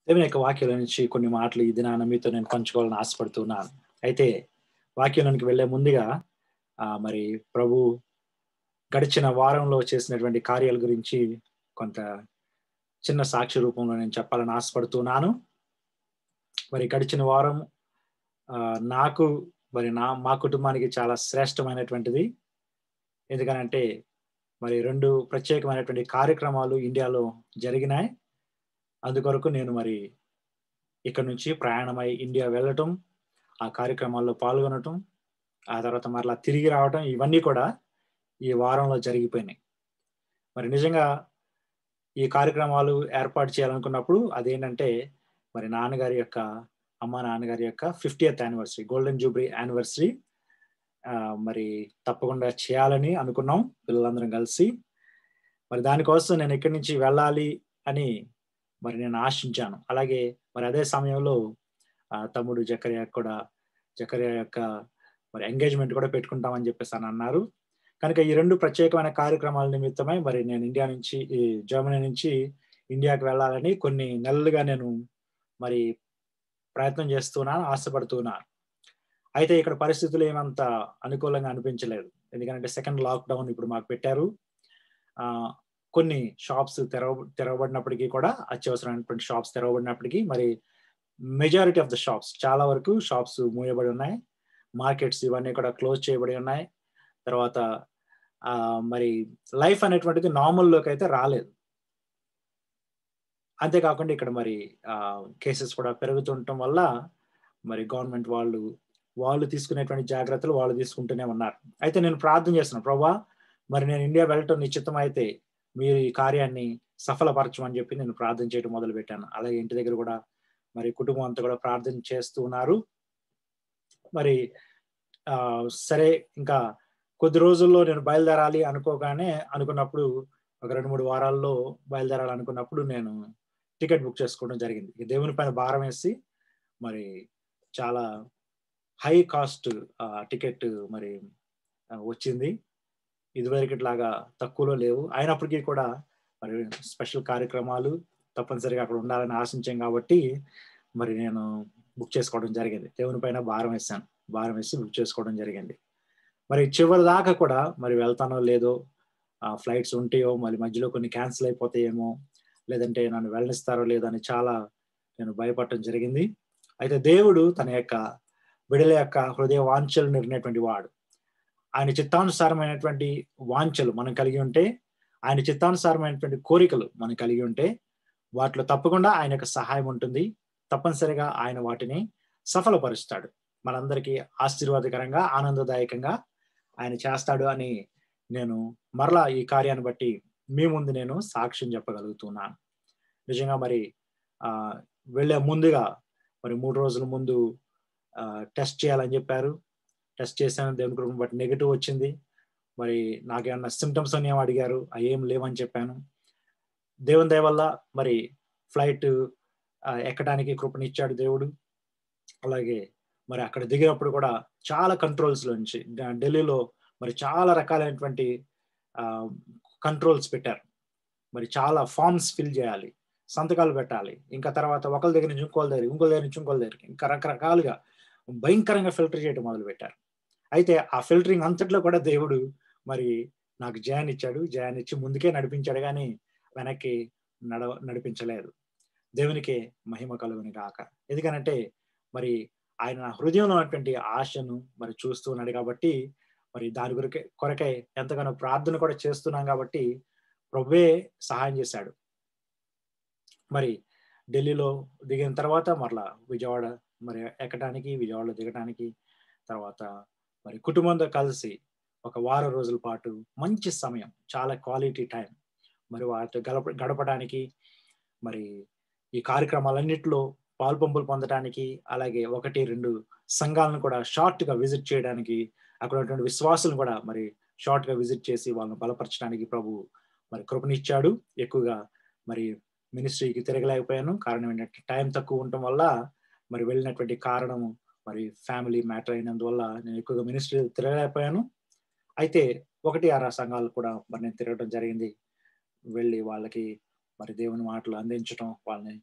దేవుని యొక్క వాక్యాల నుంచి కొన్ని మాటలు ఈ దినాన మీతో నేను పంచుకోవాలని ఆశపడుతున్నాను అయితే వాక్యంలోనికి వెళ్లే ముందుగా ఆ, మరి ప్రభు గడిచిన వారంలో చేసినటువంటి కార్యాల గురించి కొంత చిన్న సాక్షి రూపంలో నేను చెప్పాలని ఆశపడుతున్నాను మరి గడిచిన వారం ఆ, నాకు మరి నా మా కుటుంబానికి చాలా శ్రేష్టమైనటువంటిది ఎందుకనంటే మరి రెండు ప్రత్యేకమైనటువంటి కార్యక్రమాలు ఇండియాలో జరిగినాయి అందుకొరకు నేను మరి ఇక్కడ నుంచి ప్రయాణమై ఇండియా వెళ్ళటం ఆ కార్యక్రమాల్లో పాల్గొనటం ఆ తర్వాత మరలా తిరిగి రావటం ఇవన్నీ కూడా ఈ వారంలో జరిగిపోయినాయి మరి నిజంగా ఈ కార్యక్రమాలు ఏర్పాటు చేయాలనుకున్నప్పుడు అదేంటంటే మరి నాన్నగారి యొక్క అమ్మ నాన్నగారి యొక్క fiftieth anniversary golden jubilee anniversary మరి తప్పకుండా చేయాలని అనుకున్నాం పిల్లలందరం కలిసి మరి దానికోసం నేను ఇక్కడి నుంచి వెళ్ళాలి అని మరి నేను ఆశించాను అలాగే మరి అదే సమయంలో ఆ, తమ్ముడు జకరియా కూడా జకరియా యొక్క మరి ఎంగేజ్మెంట్ కూడా పెట్టుకుంటామని చెప్పేసి అని అన్నారు కనుక ఈ రెండు ప్రత్యేకమైన కార్యక్రమాల నిమిత్తమై మరి నేను ఇండియా నుంచి ఈ జర్మనీ నుంచి ఇండియాకి వెళ్ళాలని కొన్ని నెలలుగా నేను మరి ప్రయత్నం చేస్తున్నాను ఆశపడుతున్నాను అయితే ఇక్కడ పరిస్థితులు ఏమంత అనుకూలంగా అనిపించలేదు ఎందుకంటే సెకండ్ లాక్డౌన్ ఇప్పుడు మాకు పెట్టారు ఆ, కొన్ని షాప్స్ తెరవ తెరవబడినప్పటికీ కూడా అత్యవసరమైనటువంటి షాప్స్ తెరవబడినప్పటికీ మరి మెజారిటీ ఆఫ్ ద షాప్స్ చాలా వరకు షాప్స్ మూయబడి ఉన్నాయి మార్కెట్స్ ఇవన్నీ కూడా క్లోజ్ చేయబడి ఉన్నాయి తర్వాత ఆ, మరి లైఫ్ అనేటువంటిది నార్మల్లోకి అయితే రాలేదు అంతేకాకుండా ఇక్కడ మరి కేసెస్ కూడా పెరుగుతుండటం వల్ల మరి గవర్నమెంట్ వాళ్ళు వాళ్ళు తీసుకునేటువంటి జాగ్రత్తలు వాళ్ళు తీసుకుంటూనే ఉన్నారు అయితే నేను ప్రార్థన చేస్తున్నాను ప్రభా మరి నేను ఇండియా వెళ్ళటం నిశ్చితం అయితే మీరు ఈ కార్యాన్ని సఫలపరచమని చెప్పి నేను ప్రార్థన చేయడం మొదలు పెట్టాను అలాగే ఇంటి దగ్గర కూడా మరి కుటుంబం అంతా కూడా ప్రార్థన చేస్తూ ఉన్నారు మరి ఆ సరే ఇంకా కొద్ది రోజుల్లో నేను బయలుదేరాలి అనుకోగానే అనుకున్నప్పుడు ఒక రెండు మూడు వారాల్లో బయలుదేరాలి అనుకున్నప్పుడు నేను టికెట్ బుక్ చేసుకోవడం జరిగింది ఈ దేవుని పైన భారం వేసి మరి చాలా హై కాస్ట్ టికెట్ మరి ఆ, వచ్చింది ఇదివరకట్లాగా తక్కువలో లేవు అయినప్పటికీ కూడా మరి స్పెషల్ కార్యక్రమాలు తప్పనిసరిగా అక్కడ ఉండాలని ఆశించాం కాబట్టి మరి నేను బుక్ చేసుకోవడం జరిగింది దేవుని పైన భారం వేసాను భారం వేసి బుక్ చేసుకోవడం జరిగింది మరి చివరి దాకా కూడా మరి వెళ్తానో లేదో ఆ ఫ్లైట్స్ ఉంటాయో మరి మధ్యలో కొన్ని క్యాన్సిల్ అయిపోతాయేమో లేదంటే నన్ను వెళ్ళనిస్తారో లేదో అని చాలా నేను భయపడటం జరిగింది అయితే దేవుడు తన యొక్క బిడల యొక్క హృదయ వాంఛలు నిర్ణయటువంటి వాడు ఆయన చిత్తానుసారమైనటువంటి వాంఛలు మనం కలిగి ఉంటే ఆయన చిత్తానుసారమైనటువంటి కోరికలు మనం కలిగి ఉంటే వాటిలో తప్పకుండా ఆయన యొక్క సహాయం ఉంటుంది తప్పనిసరిగా ఆయన వాటిని సఫలపరుస్తాడు మనందరికీ ఆశీర్వాదకరంగా ఆనందదాయకంగా ఆయన చేస్తాడు అని నేను మరలా ఈ కార్యాన్ని బట్టి మీ ముందు నేను సాక్ష్యం చెప్పగలుగుతున్నాను నిజంగా మరి ఆ వెళ్ళే ముందుగా మరి మూడు రోజుల ముందు టెస్ట్ చేయాలని చెప్పారు టెస్ట్ చేశాను దేవుని కృపను బట్టి నెగిటివ్ వచ్చింది మరి నాకేమన్నా సిమ్టమ్స్ అని ఏమో అడిగారు అవి ఏం లేవని చెప్పాను దేవుని దయ వల్ల మరి ఫ్లైట్ ఎక్కడానికి కృపనిచ్చాడు దేవుడు అలాగే మరి అక్కడ దిగినప్పుడు కూడా చాలా కంట్రోల్స్ నుంచి ఢ- ఢిల్లీలో మరి చాలా రకాలైనటువంటి కంట్రోల్స్ పెట్టారు మరి చాలా ఫామ్స్ ఫిల్ చేయాలి సంతకాలు పెట్టాలి ఇంకా తర్వాత ఒకరి దగ్గర నుంచి ఇంకోళ్ళ దగ్గర ఇంకోళ్ళ దగ్గర నుంచి ఇంకోళ్ళ దగ్గరికి ఇంకా రకరకాలుగా భయంకరంగా ఫిల్టర్ చేయడం మొదలు పెట్టారు అయితే ఆ ఫిల్టరింగ్ అంతట్లో కూడా దేవుడు మరి నాకు జయాన్ని ఇచ్చాడు జయాన్ని ఇచ్చి ముందుకే నడిపించాడు కానీ వెనక్కి నడ నడిపించలేదు దేవునికే మహిమ కలుగుని కాక ఎందుకనంటే మరి ఆయన నా హృదయంలో ఉన్నటువంటి ఆశను మరి చూస్తూ ఉన్నాడు కాబట్టి మరి దాని కొరకే కొరకై ఎంతగానో ప్రార్థన కూడా చేస్తున్నాం కాబట్టి ప్రభువే సహాయం చేశాడు మరి ఢిల్లీలో దిగిన తర్వాత మరలా విజయవాడ మరి ఎక్కడానికి విజయవాడలో దిగడానికి తర్వాత మరి కుటుంబంతో కలిసి ఒక వారం రోజుల పాటు మంచి సమయం చాలా క్వాలిటీ టైం మరి వాటితో గడప గడపడానికి మరి ఈ కార్యక్రమాలన్నింటిలో పాల్పంపులు పొందడానికి అలాగే ఒకటి రెండు సంఘాలను కూడా షార్ట్ గా విజిట్ చేయడానికి అక్కడ ఉన్నటువంటి విశ్వాసులను కూడా మరి షార్ట్ గా విజిట్ చేసి వాళ్ళని బలపరచడానికి ప్రభు మరి కృపనిచ్చాడు ఎక్కువగా మరి మినిస్ట్రీకి తిరగలేకపోయాను కారణం ఏంటంటే టైం తక్కువ ఉండటం వల్ల మరి వెళ్ళినటువంటి కారణము మరి ఫ్యామిలీ మ్యాటర్ అయినందువల్ల నేను ఎక్కువగా మినిస్ట్రీ తిరగలేకపోయాను అయితే ఒకటి ఆరా సంఘాలు కూడా మరి నేను తిరగడం జరిగింది వెళ్ళి వాళ్ళకి మరి దేవుని మాటలు అందించడం వాళ్ళని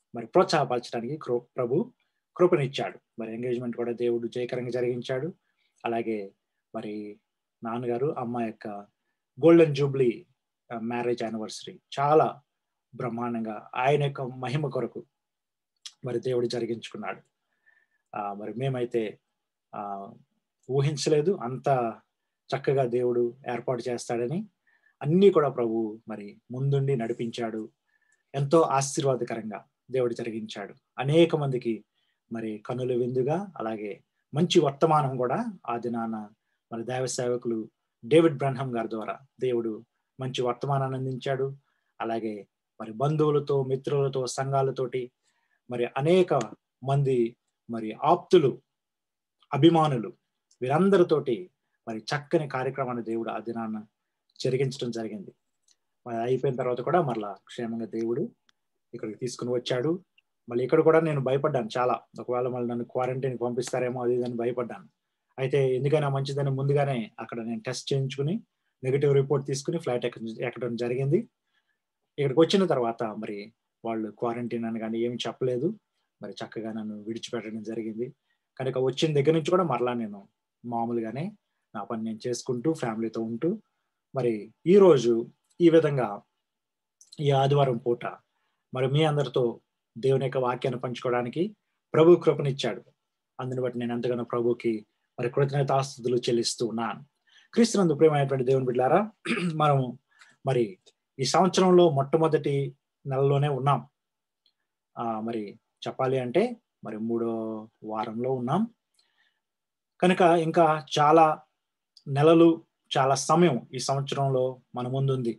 మరి ప్రోత్సాహపరచడానికి కృ ప్రభు కృపనిచ్చాడు మరి ఎంగేజ్మెంట్ కూడా దేవుడు జయకరంగా జరిగించాడు అలాగే మరి నాన్నగారు అమ్మ యొక్క గోల్డెన్ జూబ్లీ మ్యారేజ్ యానివర్సరీ చాలా బ్రహ్మాండంగా ఆయన యొక్క మహిమ కొరకు మరి దేవుడు జరిగించుకున్నాడు ఆ, మరి మేమైతే ఆ, ఊహించలేదు అంత చక్కగా దేవుడు ఏర్పాటు చేస్తాడని అన్నీ కూడా ప్రభు మరి ముందుండి నడిపించాడు ఎంతో ఆశీర్వాదకరంగా దేవుడు జరిగించాడు అనేక మందికి మరి కనుల విందుగా అలాగే మంచి వర్తమానం కూడా ఆ దినాన మరి దైవ సేవకులు డేవిడ్ బ్రహ్నం గారి ద్వారా దేవుడు మంచి వర్తమానాన్ని అందించాడు అలాగే మరి బంధువులతో మిత్రులతో సంఘాలతోటి మరి అనేక మంది మరి ఆప్తులు అభిమానులు వీరందరితోటి మరి చక్కని కార్యక్రమాన్ని దేవుడు ఆ దినాన జరిగించడం జరిగింది మరి అయిపోయిన తర్వాత కూడా మరలా క్షేమంగా దేవుడు ఇక్కడికి తీసుకుని వచ్చాడు మళ్ళీ ఇక్కడ కూడా నేను భయపడ్డాను చాలా ఒకవేళ మళ్ళీ నన్ను క్వారంటైన్ పంపిస్తారేమో అది ఇది అని భయపడ్డాను అయితే ఎందుకైనా మంచిదని ముందుగానే అక్కడ నేను టెస్ట్ చేయించుకుని నెగిటివ్ రిపోర్ట్ తీసుకుని ఫ్లైట్ ఎక్క ఎక్కడం జరిగింది ఇక్కడికి వచ్చిన తర్వాత మరి వాళ్ళు క్వారంటైన్ అని కానీ ఏమి చెప్పలేదు మరి చక్కగా నన్ను విడిచిపెట్టడం జరిగింది కనుక వచ్చిన దగ్గర నుంచి కూడా మరలా నేను మామూలుగానే నా పని నేను చేసుకుంటూ ఫ్యామిలీతో ఉంటూ మరి ఈ రోజు ఈ విధంగా ఈ ఆదివారం పూట మరి మీ అందరితో దేవుని యొక్క వాక్యాన్ని పంచుకోవడానికి ప్రభు కృపనిచ్చాడు అందుని బట్టి నేను ఎంతగానో ప్రభుకి మరి కృతజ్ఞతాస్తుతులు చెల్లిస్తూ ఉన్నాను క్రీస్తునందు ప్రియమైనటువంటి దేవుని బిడ్డారా మనము మరి ఈ సంవత్సరంలో మొట్టమొదటి నెలలోనే ఉన్నాం ఆ మరి చెప్పాలి అంటే మరి మూడో వారంలో ఉన్నాం కనుక ఇంకా చాలా నెలలు చాలా సమయం ఈ సంవత్సరంలో మన ముందుంది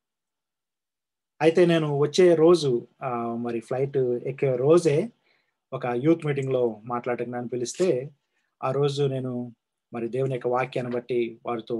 అయితే నేను వచ్చే రోజు ఆ, మరి ఫ్లైట్ ఎక్కే రోజే ఒక యూత్ మీటింగ్ లో మాట్లాడటం నన్ను పిలిస్తే ఆ రోజు నేను మరి దేవుని యొక్క వాక్యాన్ని బట్టి వారితో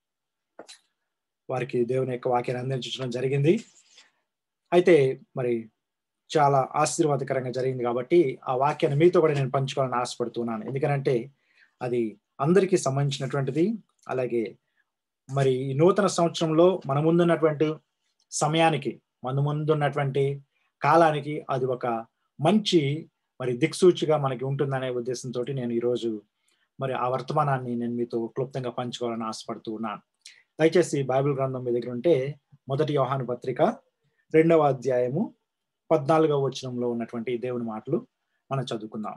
వారికి దేవుని యొక్క వాక్యాన్ని అందించడం జరిగింది అయితే మరి చాలా ఆశీర్వాదకరంగా జరిగింది కాబట్టి ఆ వాక్యాన్ని మీతో కూడా నేను పంచుకోవాలని ఆశపడుతున్నాను ఎందుకంటే అది అందరికీ సంబంధించినటువంటిది అలాగే మరి ఈ నూతన సంవత్సరంలో మన ముందున్నటువంటి సమయానికి మన ముందున్నటువంటి కాలానికి అది ఒక మంచి మరి దిక్సూచిగా మనకి ఉంటుందనే ఉద్దేశంతో నేను ఈరోజు మరి ఆ వర్తమానాన్ని నేను మీతో క్లుప్తంగా పంచుకోవాలని ఆశపడుతూ ఉన్నాను దయచేసి బైబిల్ గ్రంథం మీ దగ్గర ఉంటే మొదటి యోహాను పత్రిక రెండవ అధ్యాయము పద్నాలుగవ వచనంలో ఉన్నటువంటి దేవుని మాటలు మనం చదువుకుందాం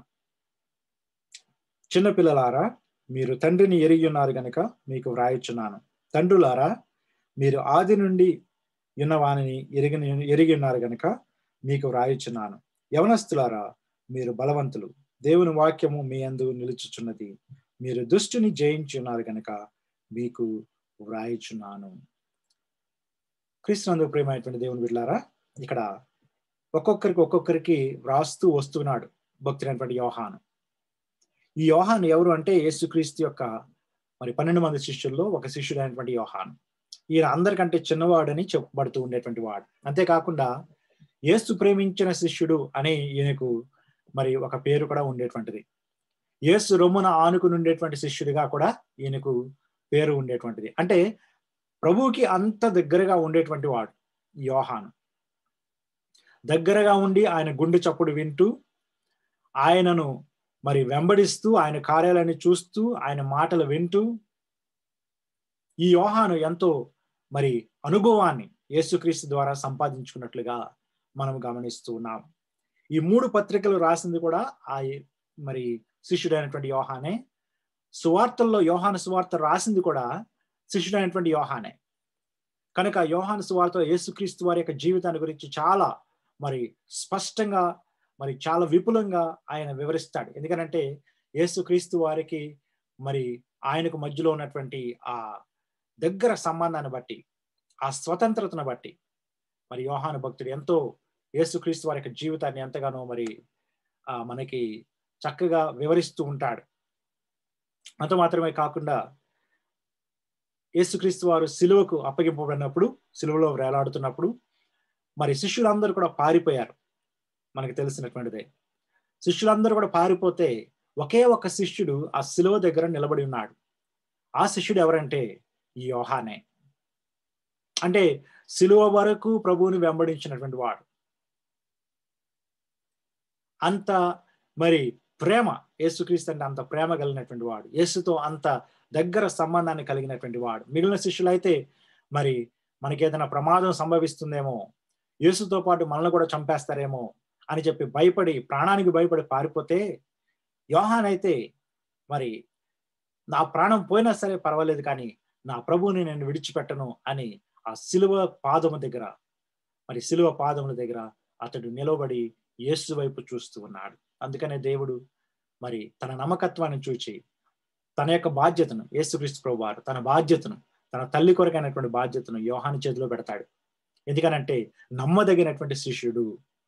చిన్నపిల్లలారా మీరు తండ్రిని ఎరిగి ఉన్నారు గనుక మీకు వ్రాయిచున్నాను తండ్రులారా మీరు ఆది నుండి ఉన్నవానిని ఎరిగి ఎరిగి ఉన్నారు గనుక మీకు వ్రాయిచున్నాను యవనస్తులారా మీరు బలవంతులు దేవుని వాక్యము మీ అందు నిలుచుచున్నది మీరు దుష్టుని జయించి ఉన్నారు గనుక మీకు వ్రాయిచున్నాను క్రీస్తునందు ప్రేమైనటువంటి దేవుని బిడ్డారా ఇక్కడ ఒక్కొక్కరికి ఒక్కొక్కరికి వ్రాస్తూ వస్తున్నాడు భక్తుడైనటువంటి యోహాను ఈ యోహాను ఎవరు అంటే యేసుక్రీస్తు యొక్క మరి పన్నెండు మంది శిష్యుల్లో ఒక శిష్యుడైనటువంటి యోహాను ఈయన అందరికంటే చిన్నవాడని చెప్పబడుతూ ఉండేటువంటి వాడు అంతేకాకుండా యేసు ప్రేమించిన శిష్యుడు అని ఈయనకు మరి ఒక పేరు కూడా ఉండేటువంటిది యేసు రొమ్మున ఆనుకుని ఉండేటువంటి శిష్యుడిగా కూడా ఈయనకు పేరు ఉండేటువంటిది అంటే ప్రభువుకి అంత దగ్గరగా ఉండేటువంటి వాడు యోహాను దగ్గరగా ఉండి ఆయన గుండె చప్పుడు వింటూ ఆయనను మరి వెంబడిస్తూ ఆయన కార్యాలయాన్ని చూస్తూ ఆయన మాటలు వింటూ ఈ యోహాను ఎంతో మరి అనుభవాన్ని యేసుక్రీస్తు ద్వారా సంపాదించుకున్నట్లుగా మనం గమనిస్తూ ఉన్నాం ఈ మూడు పత్రికలు రాసింది కూడా ఆ మరి శిష్యుడైనటువంటి యోహానే సువార్తల్లో యోహాను సువార్త రాసింది కూడా శిష్యుడైనటువంటి యోహానే కనుక యోహాను సువార్త యేసుక్రీస్తు వారి యొక్క జీవితాన్ని గురించి చాలా మరి స్పష్టంగా మరి చాలా విపులంగా ఆయన వివరిస్తాడు ఎందుకంటే యేసుక్రీస్తు వారికి మరి ఆయనకు మధ్యలో ఉన్నటువంటి ఆ దగ్గర సంబంధాన్ని బట్టి ఆ స్వతంత్రతను బట్టి మరి యోహాను భక్తుడు ఎంతో యేసుక్రీస్తు వారి యొక్క జీవితాన్ని ఎంతగానో మరి ఆ మనకి చక్కగా వివరిస్తూ ఉంటాడు అంత మాత్రమే కాకుండా యేసుక్రీస్తు వారు సిలువకు అప్పగింపబడినప్పుడు సిలువలో వేలాడుతున్నప్పుడు మరి శిష్యులందరూ కూడా పారిపోయారు మనకు తెలిసినటువంటిదే శిష్యులందరూ కూడా పారిపోతే ఒకే ఒక శిష్యుడు ఆ సిలువ దగ్గర నిలబడి ఉన్నాడు ఆ శిష్యుడు ఎవరంటే ఈ యోహానే అంటే సిలువ వరకు ప్రభువుని వెంబడించినటువంటి వాడు అంత మరి ప్రేమ యేసుక్రీస్తు అంటే అంత ప్రేమ కలిగినటువంటి వాడు యేసుతో అంత దగ్గర సంబంధాన్ని కలిగినటువంటి వాడు మిగిలిన శిష్యులు అయితే మరి మనకి ఏదైనా ప్రమాదం సంభవిస్తుందేమో యేసుతో పాటు మనల్ని కూడా చంపేస్తారేమో అని చెప్పి భయపడి ప్రాణానికి భయపడి పారిపోతే యోహాన్ అయితే మరి నా ప్రాణం పోయినా సరే పర్వాలేదు కానీ నా ప్రభువుని నేను విడిచిపెట్టను అని ఆ సిలువ పాదము దగ్గర మరి సిలువ పాదముల దగ్గర అతడు నిలబడి యేసు వైపు చూస్తూ ఉన్నాడు అందుకనే దేవుడు మరి తన నమ్మకత్వాన్ని చూచి తన యొక్క బాధ్యతను యేసుక్రీస్తు ప్రభు వారు తన బాధ్యతను తన తల్లి కొరకైనటువంటి బాధ్యతను యోహాని చేతిలో పెడతాడు ఎందుకనంటే నమ్మదగినటువంటి శిష్యుడు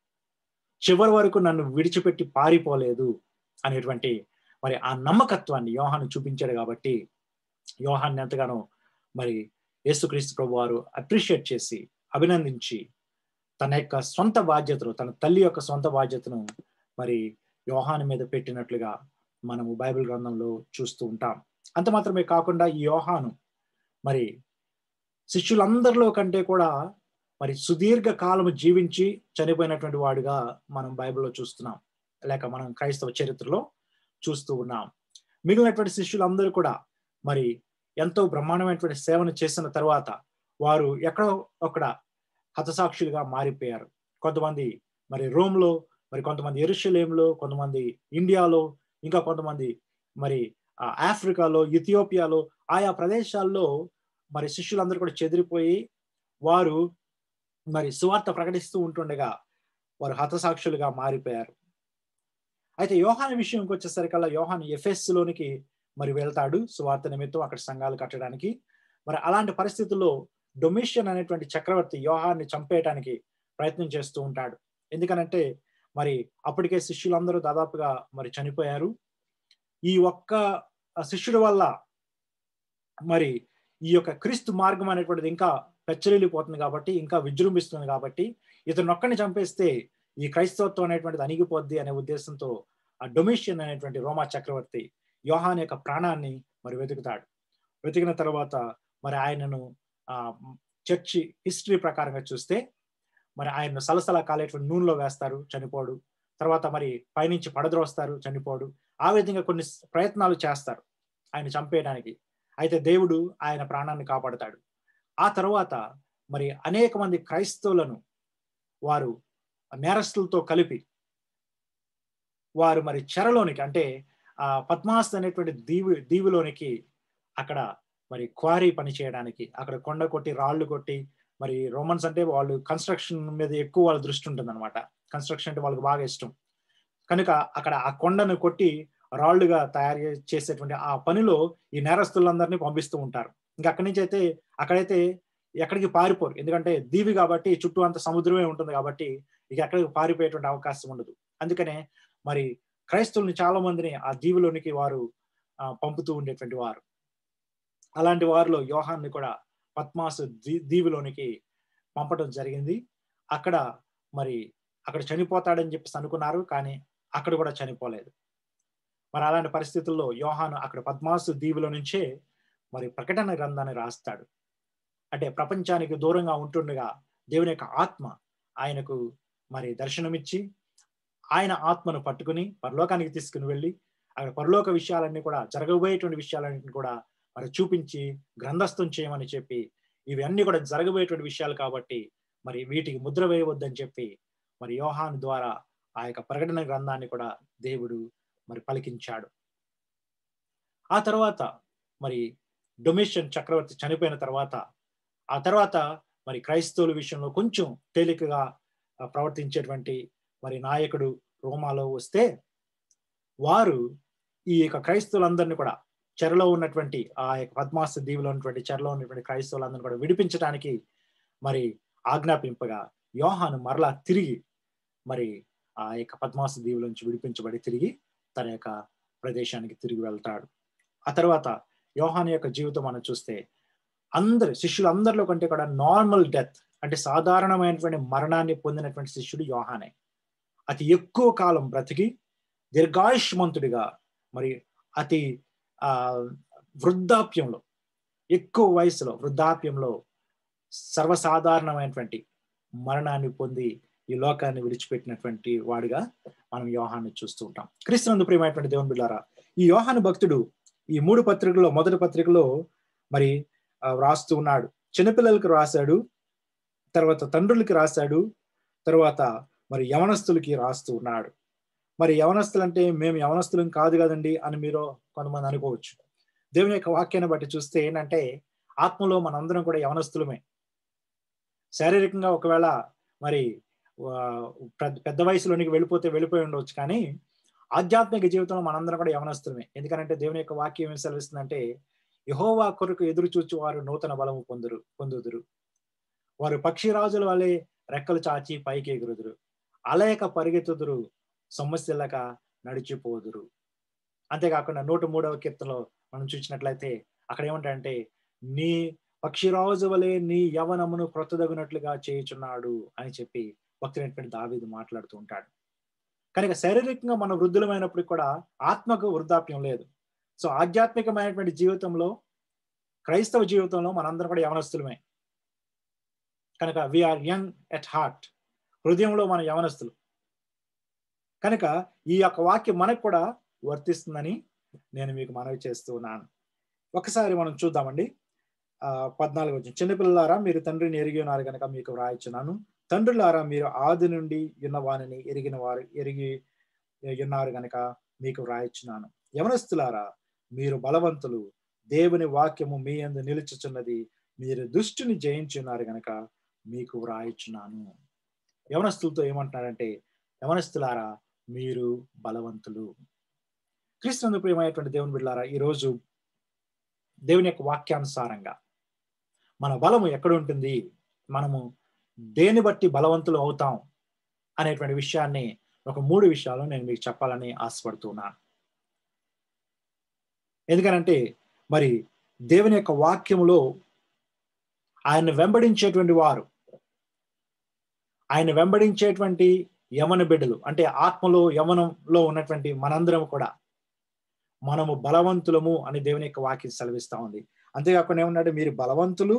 చివరి వరకు నన్ను విడిచిపెట్టి పారిపోలేదు అనేటువంటి మరి ఆ నమ్మకత్వాన్ని యోహాను చూపించాడు కాబట్టి యోహాన్ని ఎంతగానో మరి యేసుక్రీస్తు ప్రభు వారు అప్రిషియేట్ చేసి అభినందించి తన యొక్క సొంత బాధ్యతను తన తల్లి యొక్క సొంత బాధ్యతను మరి యోహాను మీద పెట్టినట్లుగా మనము బైబిల్ గ్రంథంలో చూస్తూ ఉంటాం అంత మాత్రమే కాకుండా ఈ యోహాను మరి శిష్యులందరిలో కంటే కూడా మరి సుదీర్ఘ కాలము జీవించి చనిపోయినటువంటి వాడుగా మనం బైబిల్లో చూస్తున్నాం లేక మనం క్రైస్తవ చరిత్రలో చూస్తూ ఉన్నాం మిగిలినటువంటి శిష్యులందరూ కూడా మరి ఎంతో బ్రహ్మాండమైనటువంటి సేవను చేసిన తర్వాత వారు ఎక్కడో అక్కడ హతసాక్షులుగా మారిపోయారు కొంతమంది మరి రోమ్లో మరి కొంతమంది ఎరుషలేంలో కొంతమంది ఇండియాలో ఇంకా కొంతమంది మరి ఆఫ్రికాలో ఇథియోపియాలో ఆయా ప్రదేశాల్లో మరి శిష్యులందరూ కూడా చెదిరిపోయి వారు మరి సువార్త ప్రకటిస్తూ ఉంటుండగా వారు హతసాక్షులుగా మారిపోయారు అయితే యోహాన్ విషయంకి వచ్చేసరికల్లా యోహాన్ ఎఫ్ఎస్ లోనికి మరి వెళ్తాడు సువార్త నిమిత్తం అక్కడ సంఘాలు కట్టడానికి మరి అలాంటి పరిస్థితుల్లో డొమిషియన్ అనేటువంటి చక్రవర్తి యోహాన్ని చంపేయటానికి ప్రయత్నం చేస్తూ ఉంటాడు ఎందుకనంటే మరి అప్పటికే శిష్యులందరూ దాదాపుగా మరి చనిపోయారు ఈ ఒక్క శిష్యుడి వల్ల మరి ఈ యొక్క క్రీస్తు మార్గం అనేటువంటిది ఇంకా పెచ్చరిల్లిపోతుంది కాబట్టి ఇంకా విజృంభిస్తుంది కాబట్టి ఇతను ఒక్కడిని చంపేస్తే ఈ క్రైస్తవత్వం అనేటువంటిది అణిగిపోద్ది అనే ఉద్దేశంతో ఆ డొమిషియన్ అనేటువంటి రోమా చక్రవర్తి యోహాన్ యొక్క ప్రాణాన్ని మరి వెతుకుతాడు వెతికిన తర్వాత మరి ఆయనను ఆ చర్చి హిస్టరీ ప్రకారంగా చూస్తే మరి ఆయన్ను సలసల కాలేటువంటి నూనెలో వేస్తారు చనిపోడు తర్వాత మరి పైనుంచి పడద్రోస్తారు చనిపోడు ఆ విధంగా కొన్ని ప్రయత్నాలు చేస్తారు ఆయన చంపేయడానికి అయితే దేవుడు ఆయన ప్రాణాన్ని కాపాడతాడు ఆ తర్వాత మరి అనేక మంది క్రైస్తవులను వారు నేరస్తులతో కలిపి వారు మరి చెరలోనికి అంటే ఆ పద్మాస్ అనేటువంటి దీవి దీవిలోనికి అక్కడ మరి క్వారీ పని చేయడానికి అక్కడ కొండ కొట్టి రాళ్ళు కొట్టి మరి రోమన్స్ అంటే వాళ్ళు కన్స్ట్రక్షన్ మీద ఎక్కువ వాళ్ళ దృష్టి ఉంటుంది అనమాట కన్స్ట్రక్షన్ అంటే వాళ్ళకి బాగా ఇష్టం కనుక అక్కడ ఆ కొండను కొట్టి రాళ్లుగా తయారు చేసేటువంటి ఆ పనిలో ఈ నేరస్తులందరినీ పంపిస్తూ ఉంటారు ఇంకా అక్కడి నుంచి అయితే అక్కడైతే ఎక్కడికి పారిపోరు ఎందుకంటే దీవి కాబట్టి చుట్టూ అంత సముద్రమే ఉంటుంది కాబట్టి ఇక ఎక్కడికి పారిపోయేటువంటి అవకాశం ఉండదు అందుకనే మరి క్రైస్తవుల్ని చాలా మందిని ఆ దీవిలోనికి వారు పంపుతూ ఉండేటువంటి వారు అలాంటి వారిలో యోహాన్ని కూడా పద్మాసు దీవిలోనికి పంపడం జరిగింది అక్కడ మరి అక్కడ చనిపోతాడని చెప్పేసి అనుకున్నారు కానీ అక్కడ కూడా చనిపోలేదు మరి అలాంటి పరిస్థితుల్లో యోహాను అక్కడ పద్మాసు దీవిలో నుంచే మరి ప్రకటన గ్రంథాన్ని రాస్తాడు అంటే ప్రపంచానికి దూరంగా ఉంటుండగా దేవుని యొక్క ఆత్మ ఆయనకు మరి దర్శనమిచ్చి ఆయన ఆత్మను పట్టుకుని పరలోకానికి తీసుకుని వెళ్ళి అక్కడ పరలోక విషయాలన్నీ కూడా జరగబోయేటువంటి విషయాలన్నింటిని కూడా మరి చూపించి గ్రంథస్థం చేయమని చెప్పి ఇవన్నీ కూడా జరగబోయేటువంటి విషయాలు కాబట్టి మరి వీటికి ముద్ర వేయవద్దని చెప్పి మరి యోహాన్ ద్వారా ఆ యొక్క ప్రకటన గ్రంథాన్ని కూడా దేవుడు మరి పలికించాడు ఆ తర్వాత మరి డొమిషన్ చక్రవర్తి చనిపోయిన తర్వాత ఆ తర్వాత మరి క్రైస్తవుల విషయంలో కొంచెం తేలికగా ప్రవర్తించేటువంటి మరి నాయకుడు రోమాలో వస్తే వారు ఈ యొక్క క్రైస్తవులందరినీ కూడా చెరలో ఉన్నటువంటి ఆ యొక్క పద్మాస దీవిలో ఉన్నటువంటి చెరలో ఉన్నటువంటి క్రైస్తవులందరినీ కూడా విడిపించడానికి మరి ఆజ్ఞాపింపగా యోహాను మరలా తిరిగి మరి ఆ యొక్క పద్మాస దీవుల నుంచి విడిపించబడి తిరిగి తన యొక్క ప్రదేశానికి తిరిగి వెళ్తాడు ఆ తర్వాత యోహాను యొక్క జీవితం మనం చూస్తే అందరు శిష్యులందరిలో కంటే కూడా నార్మల్ డెత్ అంటే సాధారణమైనటువంటి మరణాన్ని పొందినటువంటి శిష్యుడు యోహానే అతి ఎక్కువ కాలం బ్రతికి దీర్ఘాయుష్మంతుడిగా మరి అతి ఆ వృద్ధాప్యంలో ఎక్కువ వయసులో వృద్ధాప్యంలో సర్వసాధారణమైనటువంటి మరణాన్ని పొంది ఈ లోకాన్ని విడిచిపెట్టినటువంటి వాడిగా మనం యోహాన్ని చూస్తూ ఉంటాం క్రీస్తునందు ప్రియమైనటువంటి దేవుని బిడ్డారా ఈ యోహాను భక్తుడు ఈ మూడు పత్రికలో మొదటి పత్రికలో మరి వ్రాస్తూ ఉన్నాడు చిన్నపిల్లలకు రాశాడు తర్వాత తండ్రులకి రాశాడు తర్వాత మరి యవనస్తులకి రాస్తూ ఉన్నాడు మరి యవనస్తులు అంటే మేము యవనస్తులం కాదు కదండి అని మీరు కొంతమంది అనుకోవచ్చు దేవుని యొక్క వాక్యాన్ని బట్టి చూస్తే ఏంటంటే ఆత్మలో మనందరం కూడా యవనస్తులమే శారీరకంగా ఒకవేళ మరి పెద్ద వయసులోనికి వెళ్ళిపోతే వెళ్ళిపోయి ఉండవచ్చు కానీ ఆధ్యాత్మిక జీవితంలో మనందరం కూడా యవనస్తులమే ఎందుకంటే దేవుని యొక్క వాక్యం ఏం సెలవిస్తుందంటే యహోవా కొరకు ఎదురు చూచి వారు నూతన బలము పొందురు పొందుదురు వారు పక్షిరాజుల వలె రెక్కలు చాచి పైకి ఎగురుదురు అలయక పరిగెత్తుదురు సమస్యలక నడిచిపోదురు అంతేకాకుండా నూట మూడవ కీర్తనలో మనం చూసినట్లయితే అక్కడ ఏమంటారంటే నీ పక్షిరాజు వలె నీ యవనమును క్రొత్తదగినట్లుగా చేయుచున్నాడు అని చెప్పి భక్తులైనటువంటి దావీదు మాట్లాడుతూ ఉంటాడు కనుక శారీరకంగా మన వృద్ధులమైనప్పుడు కూడా ఆత్మకు వృద్ధాప్యం లేదు సో ఆధ్యాత్మికమైనటువంటి జీవితంలో క్రైస్తవ జీవితంలో మనందరం కూడా యవనస్తులమే కనుక వీఆర్ యంగ్ ఎట్ హార్ట్ హృదయంలో మన యవనస్తులు కనుక ఈ యొక్క వాక్యం మనకు కూడా వర్తిస్తుందని నేను మీకు మనవి చేస్తూ ఉన్నాను ఒకసారి మనం చూద్దామండి ఆ పద్నాలుగు వచ్చిన చిన్నపిల్లలారా మీరు తండ్రిని ఎరిగి ఉన్నారు కనుక మీకు వ్రాయిచున్నాను తండ్రులారా మీరు ఆది నుండి ఉన్నవానిని ఎరిగిన వారు ఎరిగి ఉన్నారు గనక మీకు వ్రాయిచున్నాను యవనస్తులారా మీరు బలవంతులు దేవుని వాక్యము మీ అందు నిలుచుచున్నది మీరు దుష్టుని జయించున్నారు గనక మీకు వ్రాయిచున్నాను యవనస్తులతో ఏమంటున్నారంటే యవనస్తులారా మీరు బలవంతులు క్రీస్తునందు ప్రియమైనటువంటి దేవుని బిడ్డారా ఈరోజు దేవుని యొక్క వాక్యానుసారంగా మన బలము ఎక్కడ ఉంటుంది మనము దేని బట్టి బలవంతులు అవుతాం అనేటువంటి విషయాన్ని ఒక మూడు విషయాలు నేను మీకు చెప్పాలని ఆశపడుతున్నాను ఎందుకనంటే మరి దేవుని యొక్క వాక్యములో ఆయన వెంబడించేటువంటి వారు ఆయన వెంబడించేటువంటి యమన బిడ్డలు అంటే ఆత్మలో యమనంలో ఉన్నటువంటి మనందరం కూడా మనము బలవంతులము అని దేవుని యొక్క వాక్యం సెలవిస్తా ఉంది అంతేకాకుండా ఏమన్నాడు మీరు బలవంతులు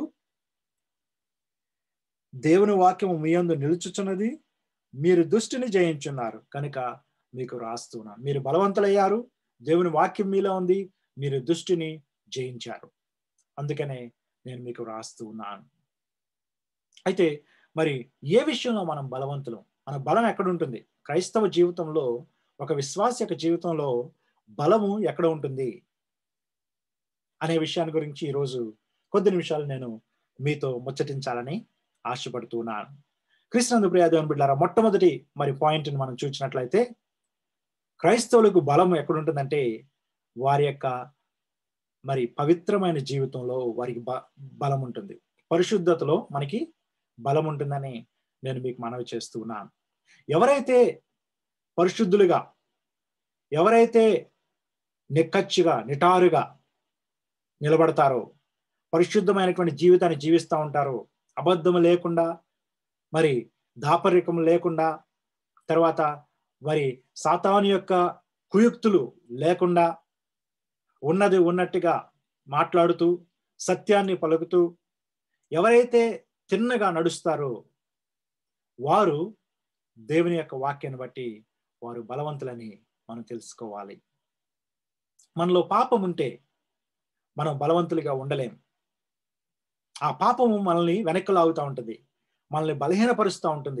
దేవుని వాక్యము మీ అందు నిలుచుచున్నది మీరు దుష్టిని జయించున్నారు కనుక మీకు రాస్తున్నాను మీరు బలవంతులయ్యారు దేవుని వాక్యం మీలో ఉంది మీరు దుష్టిని జయించారు అందుకనే నేను మీకు రాస్తూ ఉన్నాను అయితే మరి ఏ విషయంలో మనం బలవంతులం మన బలం ఎక్కడ ఉంటుంది క్రైస్తవ జీవితంలో ఒక విశ్వాస యొక్క జీవితంలో బలము ఎక్కడ ఉంటుంది అనే విషయాన్ని గురించి ఈరోజు కొద్ది నిమిషాలు నేను మీతో ముచ్చటించాలని ఆశపడుతున్నాను కృష్ణందు ప్రియాదేవన్ బిడ్డారా మొట్టమొదటి మరి పాయింట్ని మనం చూసినట్లయితే క్రైస్తవులకు బలం ఎక్కడుంటుందంటే వారి యొక్క మరి పవిత్రమైన జీవితంలో వారికి బ బలం ఉంటుంది పరిశుద్ధతలో మనకి బలం ఉంటుందని నేను మీకు మనవి చేస్తున్నాను ఎవరైతే పరిశుద్ధులుగా ఎవరైతే నిక్కచ్చిగా నిటారుగా నిలబడతారో పరిశుద్ధమైనటువంటి జీవితాన్ని జీవిస్తూ ఉంటారో అబద్ధం లేకుండా మరి దాపరికం లేకుండా తర్వాత మరి సాతాను యొక్క కుయుక్తులు లేకుండా ఉన్నది ఉన్నట్టుగా మాట్లాడుతూ సత్యాన్ని పలుకుతూ ఎవరైతే తిన్నగా నడుస్తారో వారు దేవుని యొక్క వాక్యాన్ని బట్టి వారు బలవంతులని మనం తెలుసుకోవాలి మనలో పాపం ఉంటే మనం బలవంతులుగా ఉండలేం ఆ పాపము మనల్ని వెనక్కి లాగుతూ ఉంటుంది మనల్ని బలహీనపరుస్తూ ఉంటుంది